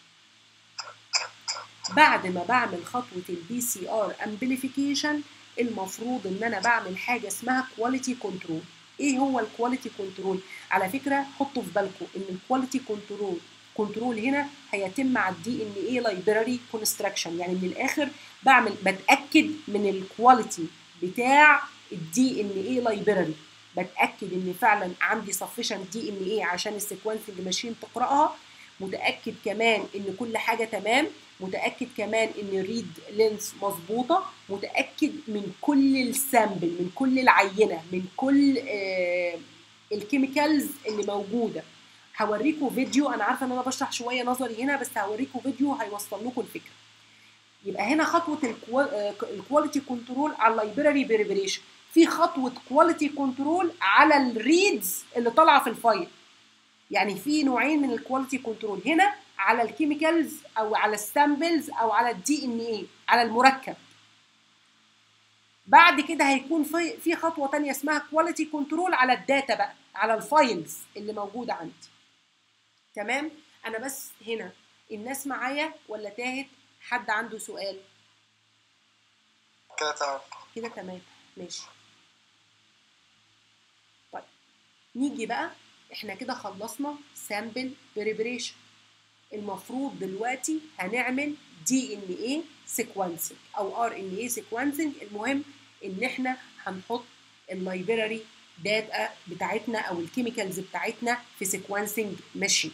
[SPEAKER 1] بعد ما بعمل خطوه البي سي ار امبليفيكيشن المفروض ان انا بعمل حاجه اسمها كواليتي كنترول ايه هو الكواليتي كنترول على فكره حطوا في بالكم ان الكواليتي كنترول كنترول هنا هيتم على الدي ان اي لايبراري كونستراكشن يعني من الاخر بعمل بتاكد من الكواليتي بتاع الدي ان اي لايبراري بتاكد ان فعلا عندي sufficient دي ان اي عشان السيكونسنج ماشين تقراها متاكد كمان ان كل حاجه تمام متاكد كمان ان الريد لينس مظبوطه متاكد من كل السامبل من كل العينه من كل آه الكيميكالز اللي موجوده هوريكم فيديو انا عارفه ان انا بشرح شويه نظري هنا بس هوريكم فيديو هيوصل لكم الفكره يبقى هنا خطوه الكواليتي كنترول على اللايبراري بريبريشن في خطوه كواليتي كنترول على الريدز اللي طالعه في الفايل يعني في نوعين من الكواليتي كنترول هنا على الكيميكالز او على السامبلز او على الدي ان ايه على المركب بعد كده هيكون في في خطوه تانية اسمها كواليتي كنترول على الداتا بقى على الفايلز اللي موجوده عندي تمام انا بس هنا الناس معايا ولا تاهت حد عنده سؤال
[SPEAKER 4] كده تمام
[SPEAKER 1] كده تمام ماشي طيب نيجي بقى احنا كده خلصنا سامبل بريبريشن المفروض دلوقتي هنعمل دي ان ايه سيكونسنج او ار ان ايه سيكونسنج المهم ان احنا هنحط اللايبراري داتا بتاعتنا او الكيميكالز بتاعتنا في سيكونسنج ماشين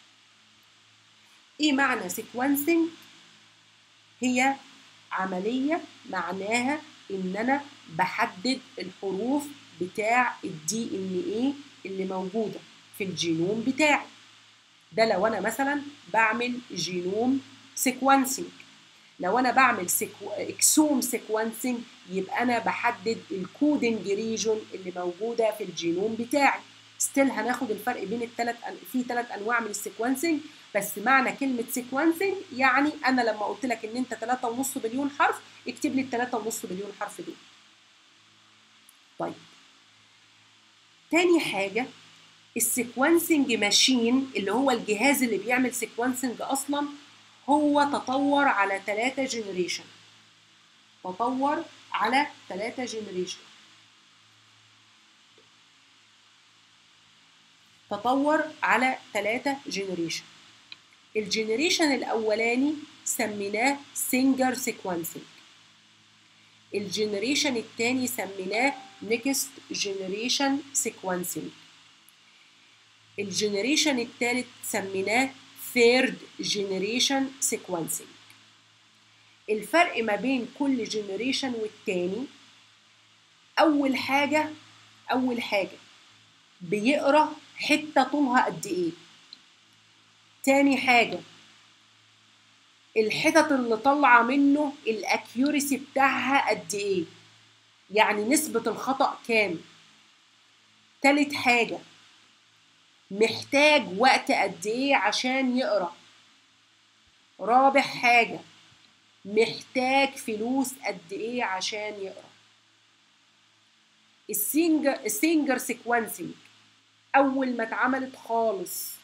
[SPEAKER 1] ايه معنى سيكونسنج هي عملية معناها إن أنا بحدد الحروف بتاع الدي إن إيه اللي موجودة في الجينوم بتاعي ده لو أنا مثلا بعمل جينوم سيكونسنج لو أنا بعمل سيكو... إكسوم سيكونسنج يبقى أنا بحدد الكودنج ريجون اللي موجودة في الجينوم بتاعي ستيل هناخد الفرق بين الثلاث أن... في ثلاث أنواع من السيكونسنج بس معنى كلمة سيكونسنج يعني أنا لما قلت لك إن أنت 3.5 مليون حرف اكتب لي ال 3.5 مليون حرف دول. طيب. تاني حاجة السيكونسنج ماشين اللي هو الجهاز اللي بيعمل سيكونسنج أصلا هو تطور على 3 جنريشن. تطور على 3 جنريشن. تطور على 3 جنريشن. الجنريشن الاولاني سميناه سينجر سيكونسنج الجنريشن الثاني سميناه نيكست جنريشن سيكونسنج الجنريشن الثالث سميناه ثيرد جنريشن سيكونسنج الفرق ما بين كل جنريشن والتاني اول حاجه اول حاجه بيقرا حته طولها قد ايه تاني حاجة الحتت اللي طالعة منه الأكيوريسي بتاعها قد إيه يعني نسبة الخطأ كام تالت حاجة محتاج وقت قد إيه عشان يقرأ رابع حاجة محتاج فلوس قد إيه عشان يقرأ السينجر السينجر سيكونسنج أول ما اتعملت خالص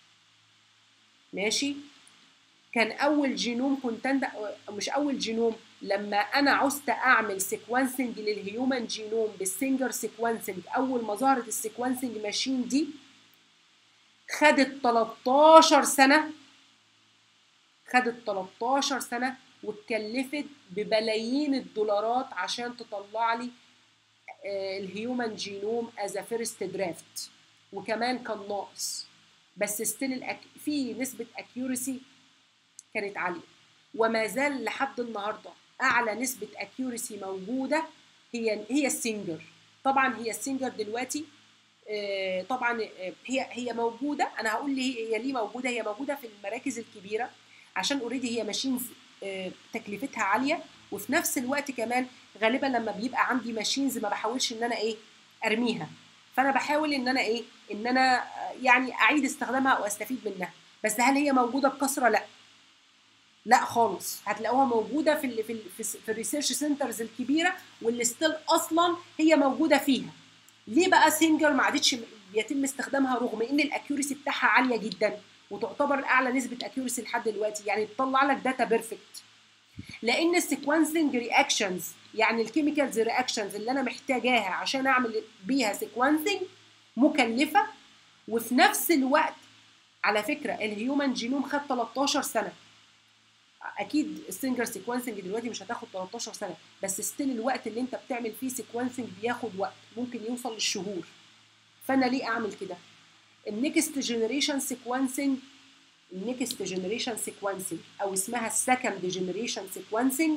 [SPEAKER 1] ماشي كان اول جينوم كنت أند... مش اول جينوم لما انا عوزت اعمل سيكونسنج للهيومن جينوم بالسنجر سيكونسنج اول ما ظهرت السيكونسنج ماشين دي خدت 13 سنه خدت 13 سنه واتكلفت ببلايين الدولارات عشان تطلع لي الهيومن جينوم از فيرست درافت وكمان كان ناقص بس ستيل الأك... في نسبة اكيورسي كانت عالية وما زال لحد النهارده اعلى نسبة اكيورسي موجودة هي هي السنجر طبعا هي السنجر دلوقتي آه طبعا آه هي هي موجودة انا هقول لي هي ليه موجودة هي موجودة في المراكز الكبيرة عشان اوريدي هي ماشينز آه تكلفتها عالية وفي نفس الوقت كمان غالبا لما بيبقى عندي ماشينز ما بحاولش ان انا ايه ارميها فانا بحاول ان انا ايه ان انا يعني اعيد استخدامها او استفيد منها بس هل هي موجوده بكثره لا لا خالص هتلاقوها موجوده في ال في ال في الريسيرش سنترز الكبيره واللي ستيل اصلا هي موجوده فيها ليه بقى سنجر ما عادتش بيتم استخدامها رغم ان الاكيورسي بتاعها عاليه جدا وتعتبر اعلى نسبه اكيورسي لحد دلوقتي يعني تطلع لك داتا بيرفكت لان السيكونسنج رياكشنز يعني الكيميكالز رياكشنز اللي انا محتاجاها عشان اعمل بيها سيكونسنج مكلفه وفي نفس الوقت على فكره الهيومن جينوم خد 13 سنه اكيد السنجر سيكونسنج دلوقتي مش هتاخد 13 سنه بس ستيل الوقت اللي انت بتعمل فيه سيكونسنج بياخد وقت ممكن يوصل للشهور فانا ليه اعمل كده النكست جنريشن سيكونسنج النكست جنريشن سيكونسنج او اسمها السكند جنريشن سيكونسنج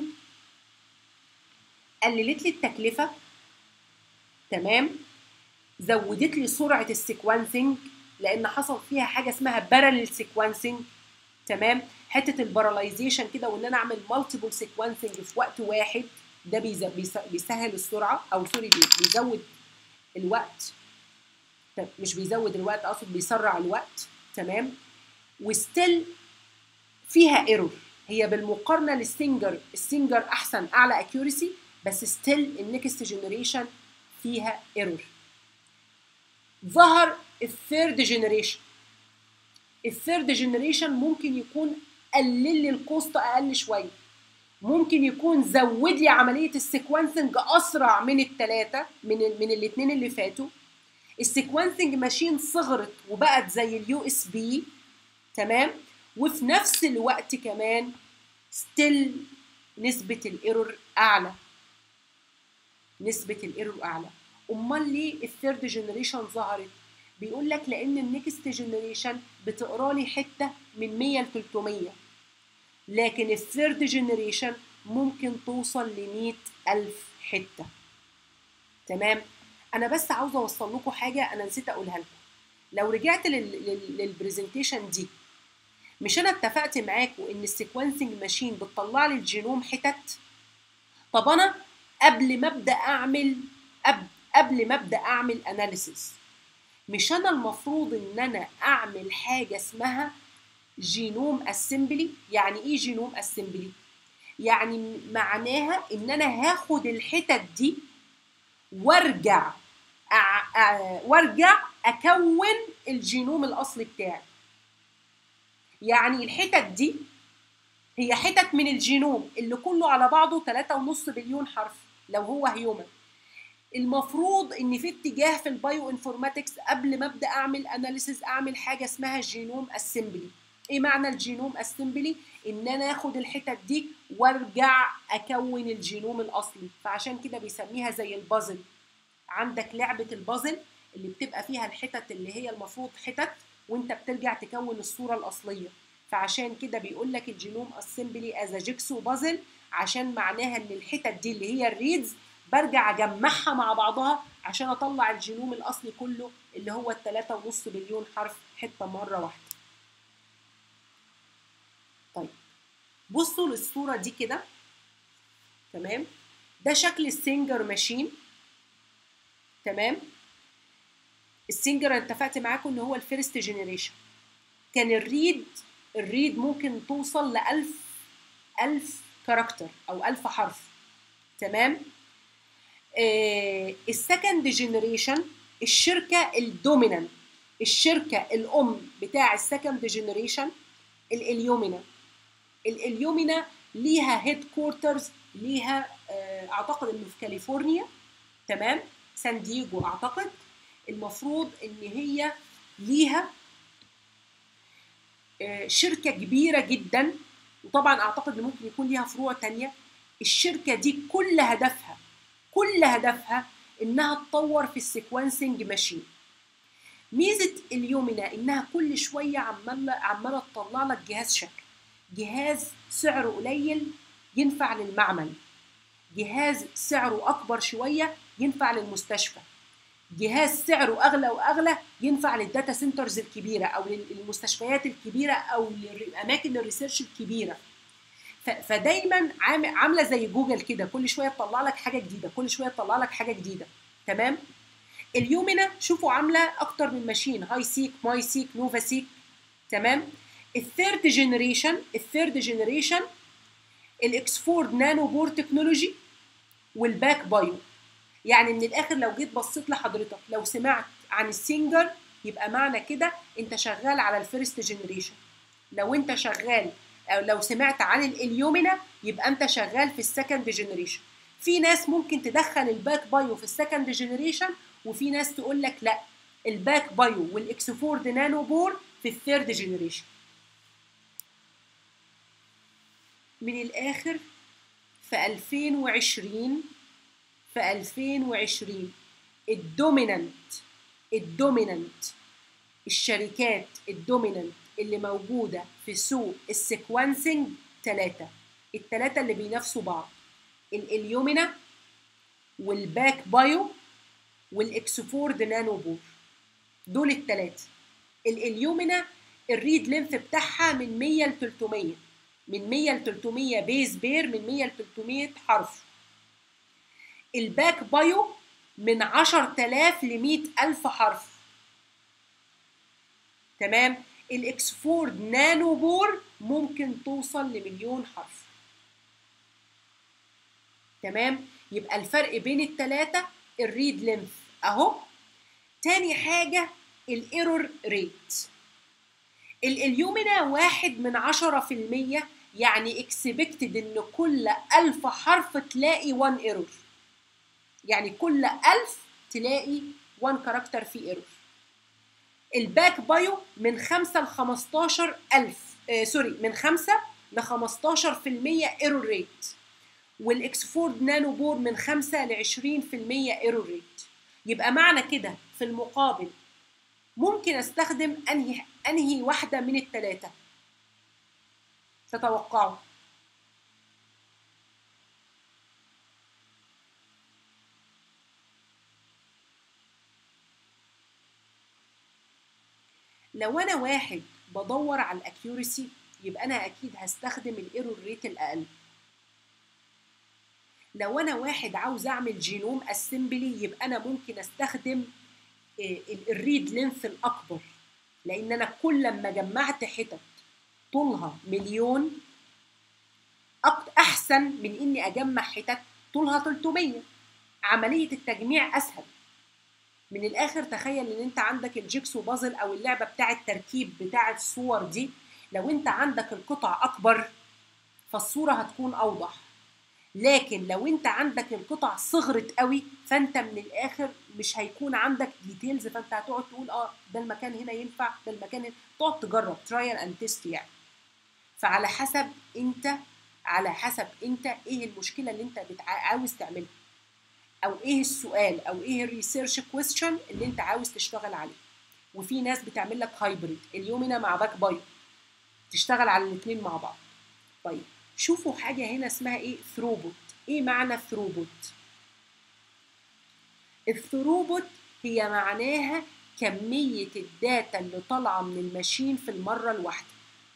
[SPEAKER 1] قللت لي التكلفه تمام زودت لي سرعه السيكونسنج لان حصل فيها حاجه اسمها باراليل سيكونسنج تمام حته الباراليزيشن كده وان انا اعمل مالتيبل سيكونسنج في وقت واحد ده بيسهل السرعه او سوري بيزود الوقت طب مش بيزود الوقت اقصد بيسرع الوقت تمام وستيل فيها ايرور هي بالمقارنه للسنجر السنجر احسن اعلى اكيورسي بس ستيل النكست جنريشن فيها ايرور ظهر الثيرد جنريشن الثيرد جنريشن ممكن يكون قلل لي الكوست اقل شويه ممكن يكون زود لي عمليه السيكونسنج اسرع من الثلاثه من ال من الاثنين اللي فاتوا السيكونسنج ماشين صغرت وبقت زي اليو اس بي تمام وفي نفس الوقت كمان ستيل نسبه الايرور اعلى نسبه الايرور اعلى امال ليه الثيرد جنريشن ظهرت بيقول لك لان النكست جنريشن بتقرا لي حته من 100 ل 300 لكن الثيرد جنريشن ممكن توصل ل 100 ألف حتة تمام أنا بس عاوزة أوصل لكم حاجة أنا نسيت أقولها لكم لو رجعت للبرزنتيشن دي مش أنا اتفقت معاكم إن السيكونسنج ماشين بتطلع لي الجينوم حتت طب أنا قبل ما أبدأ أعمل قبل قبل ما أبدأ أعمل أناليسيس مش أنا المفروض إن أنا أعمل حاجة اسمها جينوم اسمبلي يعني ايه جينوم اسمبلي يعني معناها ان انا هاخد الحتت دي وارجع أع... أ... وارجع اكون الجينوم الاصلي بتاعي يعني الحتت دي هي حتت من الجينوم اللي كله على بعضه 3.5 بليون حرف لو هو هيومن المفروض ان في اتجاه في البايو انفورماتكس قبل ما ابدا اعمل اناليسيز اعمل حاجه اسمها جينوم اسمبلي ايه معنى الجينوم اسمبلي ان انا اخد الحتت دي وارجع اكون الجينوم الاصلي فعشان كده بيسميها زي البازل عندك لعبه البازل اللي بتبقى فيها الحتت اللي هي المفروض حتت وانت بترجع تكون الصوره الاصليه فعشان كده بيقول لك الجينوم اسمبلي از جيكسو بازل عشان معناها ان الحتت دي اللي هي الريدز برجع اجمعها مع بعضها عشان اطلع الجينوم الاصلي كله اللي هو التلاتة ونص بليون حرف حته مره واحده طيب بصوا للصوره دي كده تمام ده شكل السينجر ماشين تمام السينجر انا اتفقت معاكم ان هو الفيرست جينيريشن كان الريد الريد ممكن توصل ل 1000 1000 كاركتر او 1000 حرف تمام آه السكند جينيريشن الشركه الدومينانت الشركه الام بتاع السكند جينيريشن الاليومينا الاليومينا ليها هيد كوارترز ليها آه اعتقد انه في كاليفورنيا تمام سان دييجو اعتقد المفروض ان هي ليها آه شركه كبيره جدا وطبعا اعتقد ان ممكن يكون ليها فروع تانية الشركه دي كل هدفها كل هدفها انها تطور في السيكونسنج ماشين ميزه اليومنا انها كل شويه عماله عماله تطلع لك جهاز شكل جهاز سعره قليل ينفع للمعمل جهاز سعره اكبر شويه ينفع للمستشفى جهاز سعره اغلى واغلى ينفع للداتا سنترز الكبيره او للمستشفيات الكبيره او لاماكن الريسيرش الكبيره فدايما عامله زي جوجل كده كل شويه تطلع لك حاجه جديده كل شويه تطلع لك حاجه جديده تمام اليومنا شوفوا عامله اكتر من ماشين هاي سيك ماي سيك نوفا سيك تمام الثيرد جنريشن الثيرد جنريشن الاكسفورد نانو بور تكنولوجي والباك بايو يعني من الاخر لو جيت بصيت لحضرتك لو سمعت عن السينجر يبقى معنى كده انت شغال على الفيرست جنريشن لو انت شغال او لو سمعت عن الاليومينا يبقى انت شغال في السكند جنريشن في ناس ممكن تدخل الباك بايو في السكند جنريشن وفي ناس تقول لك لا الباك بايو والاكسفورد نانو بور في الثيرد جنريشن من الاخر في 2020 في 2020 الدومينانت الدومينانت الشركات الدومينانت اللي موجودة في سوق السيكونسنج ثلاثة الثلاثة اللي بينافسوا بعض الاليومينا والباك بايو والاكسفورد نانو بور دول الثلاثة الاليومينا الريد لينث بتاعها من 100 ل 300 من 100 ل 300 بيز بير من 100 ل 300 حرف الباك بايو من 10000 ل 100000 حرف تمام الاكسفورد نانو بور ممكن توصل لمليون حرف تمام يبقى الفرق بين الثلاثه الريد لينث اهو تاني حاجه الايرور ريت الاليومينا واحد من عشرة في المية يعني اكسبكتد ان كل ألف حرف تلاقي 1 ايرور يعني كل ألف تلاقي 1 كاركتر فيه ايرور الباك بايو من 5 ل 15 ألف آه سوري من 5 ل 15% ايرور ريت والاكسفورد نانو بور من 5 ل 20% ايرور ريت يبقى معنى كده في المقابل ممكن استخدم انهي انهي واحده من الثلاثه تتوقعوا لو انا واحد بدور على الاكيورسي يبقى انا اكيد هستخدم الايرور ريت الاقل لو انا واحد عاوز اعمل جينوم اسمبلي يبقى انا ممكن استخدم الريد لينث الاكبر لان انا كل ما جمعت حتت طولها مليون احسن من اني اجمع حتت طولها 300 عمليه التجميع اسهل من الاخر تخيل ان انت عندك الجيكسو بازل او اللعبه بتاع التركيب بتاع الصور دي لو انت عندك القطع اكبر فالصوره هتكون اوضح لكن لو انت عندك القطع صغرت قوي فانت من الاخر مش هيكون عندك ديتيلز فانت هتقعد تقول اه ده المكان هنا ينفع ده المكان هنا تقعد تجرب ترايل اند تيست يعني فعلى حسب انت على حسب انت ايه المشكله اللي انت بتع... عاوز تعملها او ايه السؤال او ايه الريسيرش كويستشن اللي انت عاوز تشتغل عليه وفي ناس بتعمل لك هايبريد اليومنا مع باك بايو تشتغل على الاثنين مع بعض طيب شوفوا حاجه هنا اسمها ايه ثروبوت ايه معنى ثروبوت الثروبوت هي معناها كميه الداتا اللي طالعه من الماشين في المره الواحده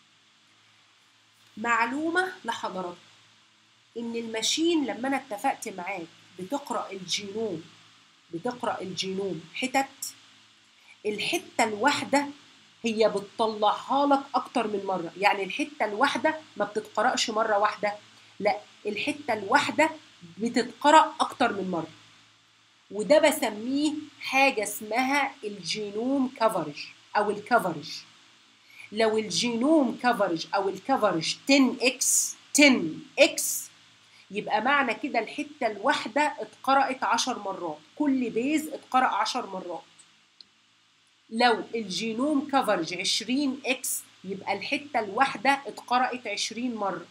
[SPEAKER 1] معلومه لحضراتكم ان الماشين لما انا اتفقت معاك بتقرا الجينوم بتقرا الجينوم حتت الحته الواحده هي بتطلعها لك اكتر من مره يعني الحته الواحده ما بتتقراش مره واحده لا الحته الواحده بتتقرا اكتر من مره وده بسميه حاجه اسمها الجينوم كفرج او الكفرج لو الجينوم كفرج او الكفرج 10 اكس 10 اكس يبقى معنى كده الحته الواحده اتقرات 10 مرات كل بيز اتقرا 10 مرات لو الجينوم كفرج 20 اكس يبقى الحته الواحده اتقرات 20 مره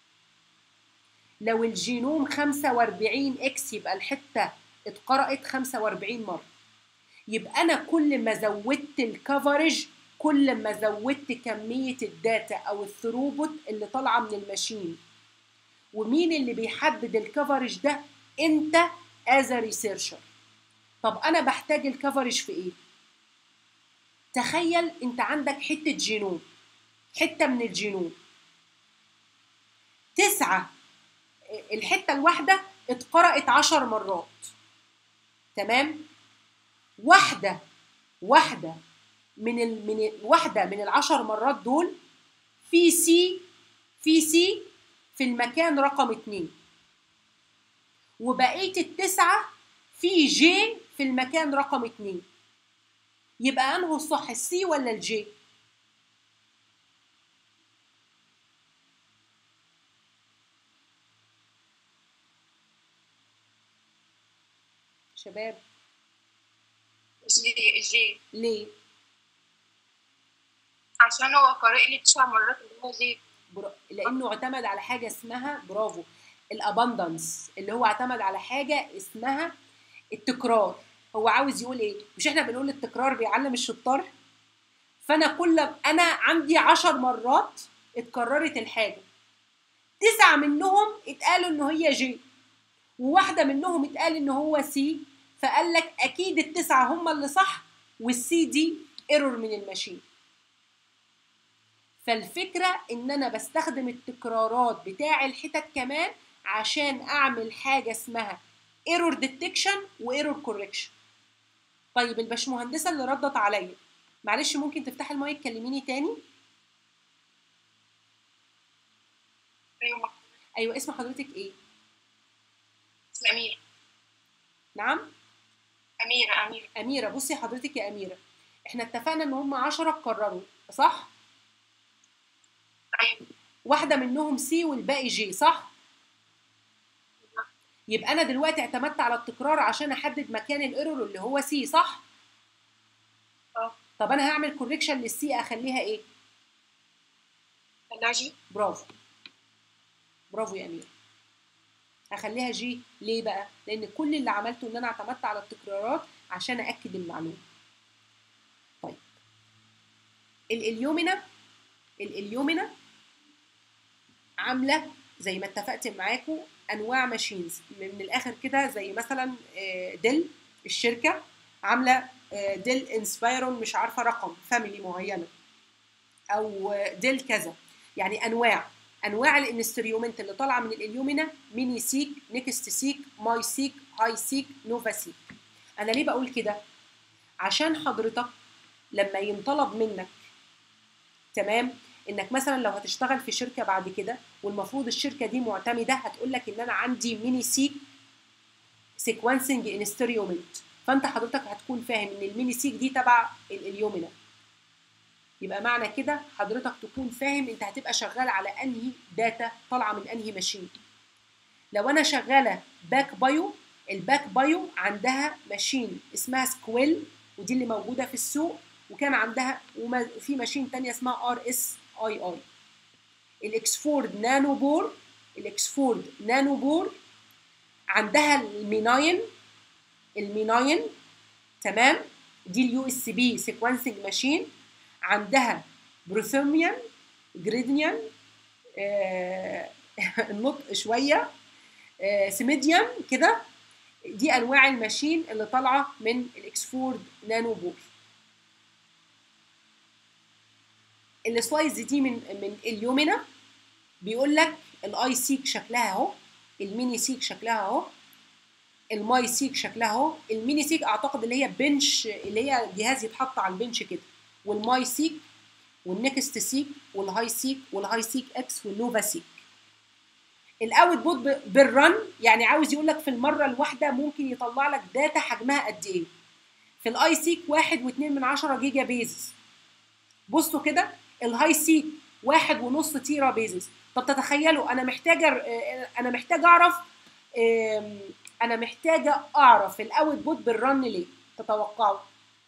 [SPEAKER 1] لو الجينوم 45 اكس يبقى الحته اتقرات 45 مره يبقى انا كل ما زودت الكفرج كل ما زودت كميه الداتا او الثروبوت اللي طالعه من الماشين ومين اللي بيحدد الكفرج ده انت از ريسيرشر طب انا بحتاج الكفرج في ايه تخيل انت عندك حته جينوم حته من الجينوم تسعة الحته الواحده اتقرأت عشر مرات تمام واحده واحده من ال... من واحده من العشر مرات دول في سي في سي في المكان رقم اتنين وبقيه التسعه في جي في المكان رقم اتنين يبقى انه الصح السي ولا الجي شباب
[SPEAKER 2] جي جي
[SPEAKER 1] ليه
[SPEAKER 2] عشان هو قارئ لي تسع مرات اللي هو جي
[SPEAKER 1] برا... لانه اعتمد على حاجه اسمها برافو الاباندنس اللي هو اعتمد على حاجه اسمها التكرار هو عاوز يقول ايه مش احنا بنقول التكرار بيعلم الشطار فانا كل انا عندي عشر مرات اتكررت الحاجه تسعه منهم اتقالوا ان هي جي وواحده منهم اتقال ان هو سي فقال لك اكيد التسعه هم اللي صح والسي دي ايرور من الماشين فالفكره ان انا بستخدم التكرارات بتاع الحتت كمان عشان اعمل حاجه اسمها ايرور ديتكشن وايرور كوركشن طيب الباشمهندسه اللي ردت عليا معلش ممكن تفتحي المايك تكلميني تاني
[SPEAKER 2] ايوه
[SPEAKER 1] ايوه اسم حضرتك ايه
[SPEAKER 2] اسم اميره
[SPEAKER 1] نعم
[SPEAKER 2] اميره اميره
[SPEAKER 1] اميره بصي حضرتك يا اميره احنا اتفقنا ان هم 10 قرروا صح
[SPEAKER 2] ايوه
[SPEAKER 1] واحده منهم سي والباقي جي صح يبقى انا دلوقتي اعتمدت على التكرار عشان احدد مكان الايرور اللي هو سي صح
[SPEAKER 2] اه
[SPEAKER 1] طب انا هعمل كوريكشن للسي اخليها ايه
[SPEAKER 2] ثلاجي
[SPEAKER 1] برافو برافو يا اميره هخليها جي ليه بقى لان كل اللي عملته ان انا اعتمدت على التكرارات عشان اكد المعلومه طيب الاليومينا الاليومينا عامله زي ما اتفقت معاكم انواع ماشينز من الاخر كده زي مثلا آه، ديل الشركه عامله آه، ديل انسبايرون مش عارفه رقم فاميلي معينه او آه، ديل كذا يعني انواع انواع الانسترومنت اللي طالعه من الاليومينا ميني سيك نيكست سيك ماي سيك هاي سيك نوفا سيك انا ليه بقول كده عشان حضرتك لما ينطلب منك تمام انك مثلا لو هتشتغل في شركه بعد كده والمفروض الشركه دي معتمده هتقول لك ان انا عندي ميني سيك سيكونسنج انسترومنت فانت حضرتك هتكون فاهم ان الميني سيك دي تبع الاليومينا يبقى معنى كده حضرتك تكون فاهم انت هتبقى شغال على انهي داتا طالعه من انهي ماشين لو انا شغاله باك بايو الباك بايو عندها ماشين اسمها سكويل ودي اللي موجوده في السوق وكان عندها وما- في ماشين تانية اسمها ار اس اي اي الاكسفورد نانو بور الاكسفورد نانو بور عندها الميناين الميناين تمام دي اليو اس بي سيكونسنج ماشين عندها بروثوميان جريديان آه النطق شويه آه سيميديان كده دي انواع الماشين اللي طالعه من الاكسفورد نانو بور السلايدز دي من من اليومينا بيقول لك الاي سيك شكلها اهو الميني سيك شكلها اهو الماي سيك شكلها اهو الميني سيك اعتقد اللي هي بنش اللي هي جهاز يتحط على البنش كده والماي سيك والنكست سيك والهاي سيك والهاي سيك اكس والنوفا سيك الاوت بوت بالرن يعني عاوز يقول لك في المره الواحده ممكن يطلع لك داتا حجمها قد ايه في الاي سيك واحد واتنين من عشرة جيجا بيزز بصوا كده الهاي سيك واحد ونص تيرا بيزز طب تتخيلوا انا محتاجه انا محتاجه اعرف آم، انا محتاجه اعرف الاوت بوت بالرن ليه تتوقعوا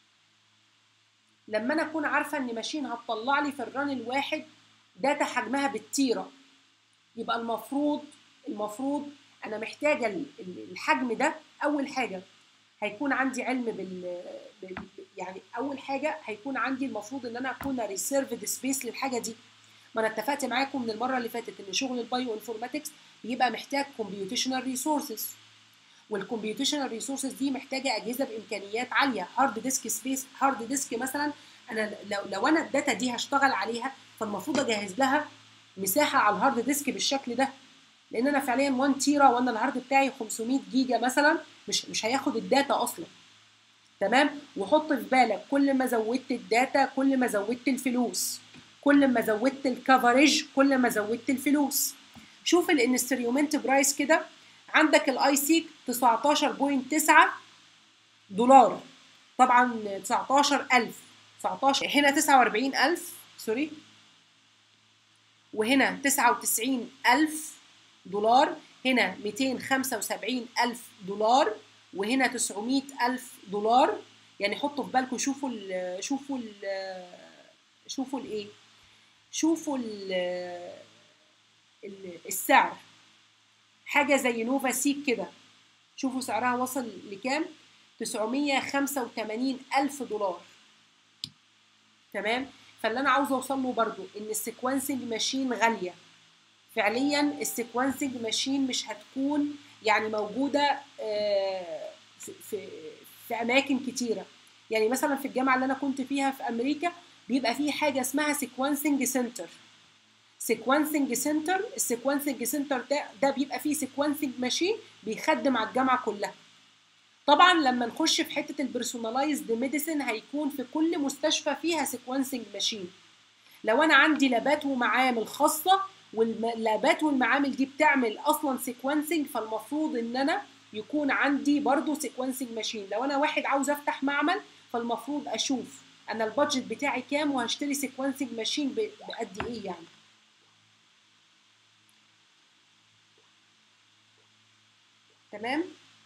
[SPEAKER 1] لما انا اكون عارفه ان ماشين هتطلع لي في الرن الواحد داتا حجمها بالتيره يبقى المفروض المفروض انا محتاجه ال- ال- الحجم ده اول حاجه هيكون عندي علم بال, بال يعني اول حاجه هيكون عندي المفروض ان انا اكون ريسيرفد سبيس للحاجه دي ما انا اتفقت معاكم من المره اللي فاتت ان شغل البايو انفورماتكس بيبقى محتاج كومبيوتيشنال ريسورسز والكمبيوتيشنال ريسورسز دي محتاجه اجهزه بامكانيات عاليه هارد ديسك سبيس هارد ديسك مثلا انا لو لو انا الداتا دي هشتغل عليها فالمفروض اجهز لها مساحه على الهارد ديسك بالشكل ده لان انا فعليا 1 تيرا وانا الهارد بتاعي 500 جيجا مثلا مش مش هياخد الداتا اصلا تمام وحط في بالك كل ما زودت الداتا كل ما زودت الفلوس كل ما زودت الكفرج كل ما زودت الفلوس شوف الانسترومنت برايس كده عندك الاي سيك 19.9 دولار طبعا 19000 19 هنا 49000 سوري وهنا 99000 دولار هنا 275000 دولار وهنا 900000 دولار يعني حطوا في بالكم شوفوا ال شوفوا ال شوفوا الايه شوفوا ال ال- السعر حاجه زي نوفا سيك كده شوفوا سعرها وصل لكام 985 ألف دولار تمام فاللي انا عاوزه اوصل له برضو ان السيكونسنج ماشين غاليه فعليا السيكونسنج ماشين مش هتكون يعني موجوده آه، في في في اماكن كتيره يعني مثلا في الجامعه اللي انا كنت فيها في امريكا بيبقى في حاجه اسمها سيكونسنج سنتر سيكونسنج سنتر السيكونسنج سنتر ده ده بيبقى فيه سيكونسنج ماشين بيخدم على الجامعه كلها طبعا لما نخش في حته البيرسوناليزد ميديسن هيكون في كل مستشفى فيها سيكونسنج ماشين لو انا عندي لابات ومعامل خاصه واللابات والمعامل دي بتعمل اصلا سيكونسنج فالمفروض ان انا يكون عندي برضو سيكونسنج ماشين لو انا واحد عاوز افتح معمل فالمفروض اشوف انا البادجت بتاعي كام وهشتري سيكونسنج ماشين بقد ايه يعني تمام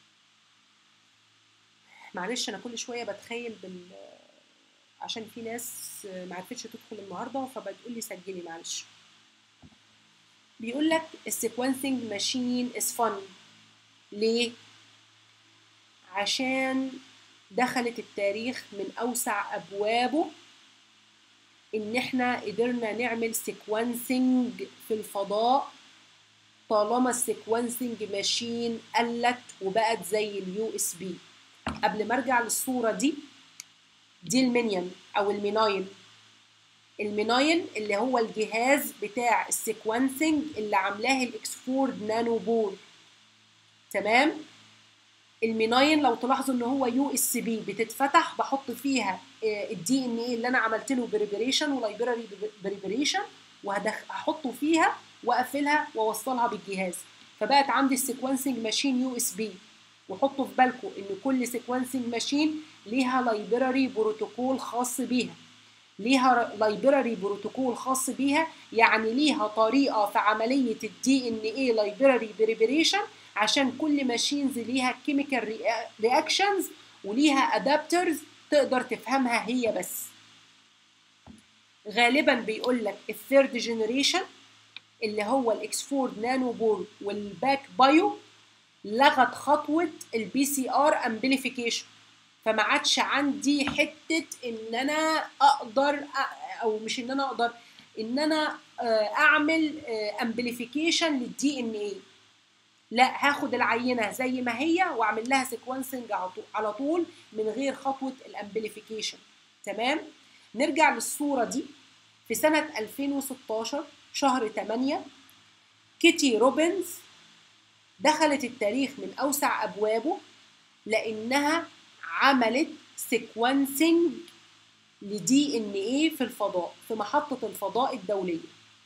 [SPEAKER 1] معلش انا كل شويه بتخيل بال عشان في ناس ما عرفتش تدخل النهارده فبتقول لي سجلي معلش بيقول لك السيكونسنج ماشين از فن ليه عشان دخلت التاريخ من اوسع ابوابه ان احنا قدرنا نعمل سيكونسنج في الفضاء طالما السيكونسنج ماشين قلت وبقت زي اليو اس بي قبل ما ارجع للصوره دي دي المينيون او المينايل المينايل اللي هو الجهاز بتاع السيكونسنج اللي عاملاه الاكسفورد نانو بول تمام الميناين لو تلاحظوا ان هو يو اس بي بتتفتح بحط فيها الدي ان ايه اللي انا عملت له بريبريشن ولايبراري بريبريشن وهحطه فيها واقفلها واوصلها بالجهاز فبقت عندي السيكونسنج ماشين يو اس بي وحطوا في بالكم ان كل سيكونسنج ماشين ليها لايبراري بروتوكول خاص بيها ليها لايبراري بروتوكول خاص بيها يعني ليها طريقه في عمليه الدي ان ايه لايبراري بريبريشن عشان كل ماشينز ليها كيميكال رياكشنز وليها ادابترز تقدر تفهمها هي بس غالبا بيقول لك الثيرد جنريشن اللي هو الاكسفورد نانو بول والباك بايو لغت خطوه البي سي ار امبليفيكيشن فما عادش عندي حته ان انا اقدر او مش ان انا اقدر ان انا اعمل امبليفيكيشن للدي ان ايه لا هاخد العينه زي ما هي واعمل لها سيكونسنج على طول من غير خطوه الامبليفيكيشن تمام نرجع للصوره دي في سنه 2016 شهر 8 كيتي روبنز دخلت التاريخ من اوسع ابوابه لانها عملت سيكونسنج لدي ان ايه في الفضاء في محطه الفضاء الدوليه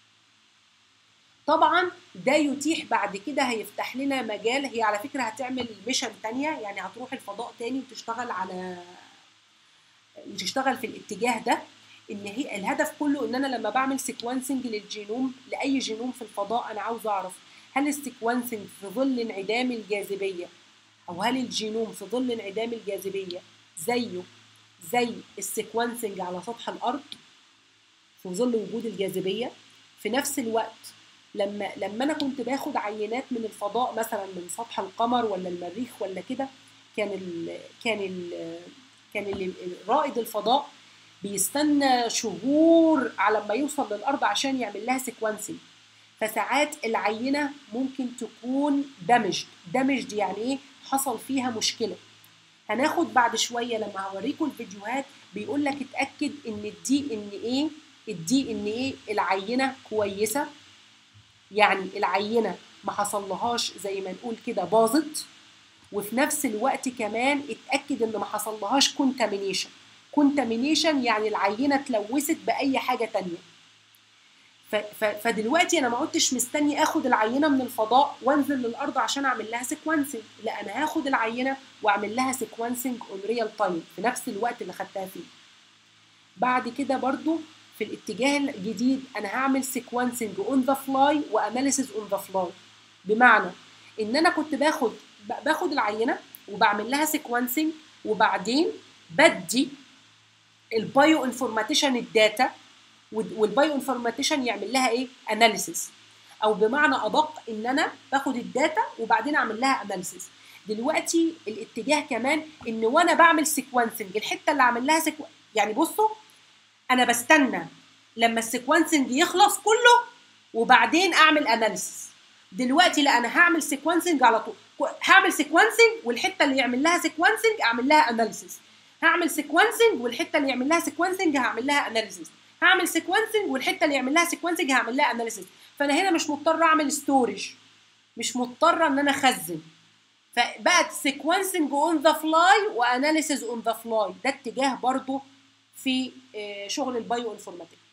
[SPEAKER 1] طبعا ده يتيح بعد كده هيفتح لنا مجال هي على فكره هتعمل ميشن تانية يعني هتروح الفضاء تاني وتشتغل على وتشتغل في الاتجاه ده ان هي الهدف كله ان انا لما بعمل سيكونسنج للجينوم لاي جينوم في الفضاء انا عاوز اعرف هل السيكونسنج في ظل انعدام الجاذبيه او هل الجينوم في ظل انعدام الجاذبيه زيه زي السيكونسنج على سطح الارض في ظل وجود الجاذبيه في نفس الوقت لما لما انا كنت باخد عينات من الفضاء مثلا من سطح القمر ولا المريخ ولا كده كان ال كان ال كان ال رائد الفضاء بيستنى شهور على ما يوصل للارض عشان يعمل لها سيكونسنج فساعات العينه ممكن تكون دمجد دمجد يعني ايه حصل فيها مشكله هناخد بعد شويه لما هوريكم الفيديوهات بيقول لك اتاكد ان الدي ان ايه الدي ان ايه العينه كويسه يعني العينه ما حصلهاش زي ما نقول كده باظت وفي نفس الوقت كمان اتاكد ان ما حصلهاش كونتامينيشن كونتامينيشن يعني العينه اتلوثت باي حاجه تانية فدلوقتي انا ما عدتش مستني اخد العينه من الفضاء وانزل للارض عشان اعمل لها سيكونسنج لا انا هاخد العينه واعمل لها سيكونسنج اون ريال تايم في نفس الوقت اللي خدتها فيه بعد كده برضو في الاتجاه الجديد انا هعمل سيكونسنج اون ذا فلاي واناليسيز اون ذا فلاي بمعنى ان انا كنت باخد باخد العينه وبعمل لها سيكونسنج وبعدين بدي البايو انفورماتيشن الداتا والبايو انفورماتيشن يعمل لها ايه اناليسيس او بمعنى ادق ان انا باخد الداتا وبعدين اعمل لها اناليسيس دلوقتي الاتجاه كمان ان وانا بعمل سيكونسنج الحته اللي اعمل لها سيكو... يعني بصوا انا بستنى لما السيكونسنج يخلص كله وبعدين اعمل اناليسيس دلوقتي لا انا هعمل سيكونسنج على طول هعمل سيكونسنج والحته اللي يعمل لها سيكونسنج اعمل لها اناليسيس هعمل سيكونسنج والحته اللي يعمل لها سيكونسنج هعمل لها اناليسيس هعمل سيكونسنج والحته اللي يعمل لها سيكونسنج هعمل لها اناليسيس فانا هنا مش مضطر اعمل ستورج مش مضطره ان انا اخزن فبقت سيكونسنج اون ذا فلاي واناليسيز اون ذا فلاي ده اتجاه برضو في آه، شغل البايو انفورماتيك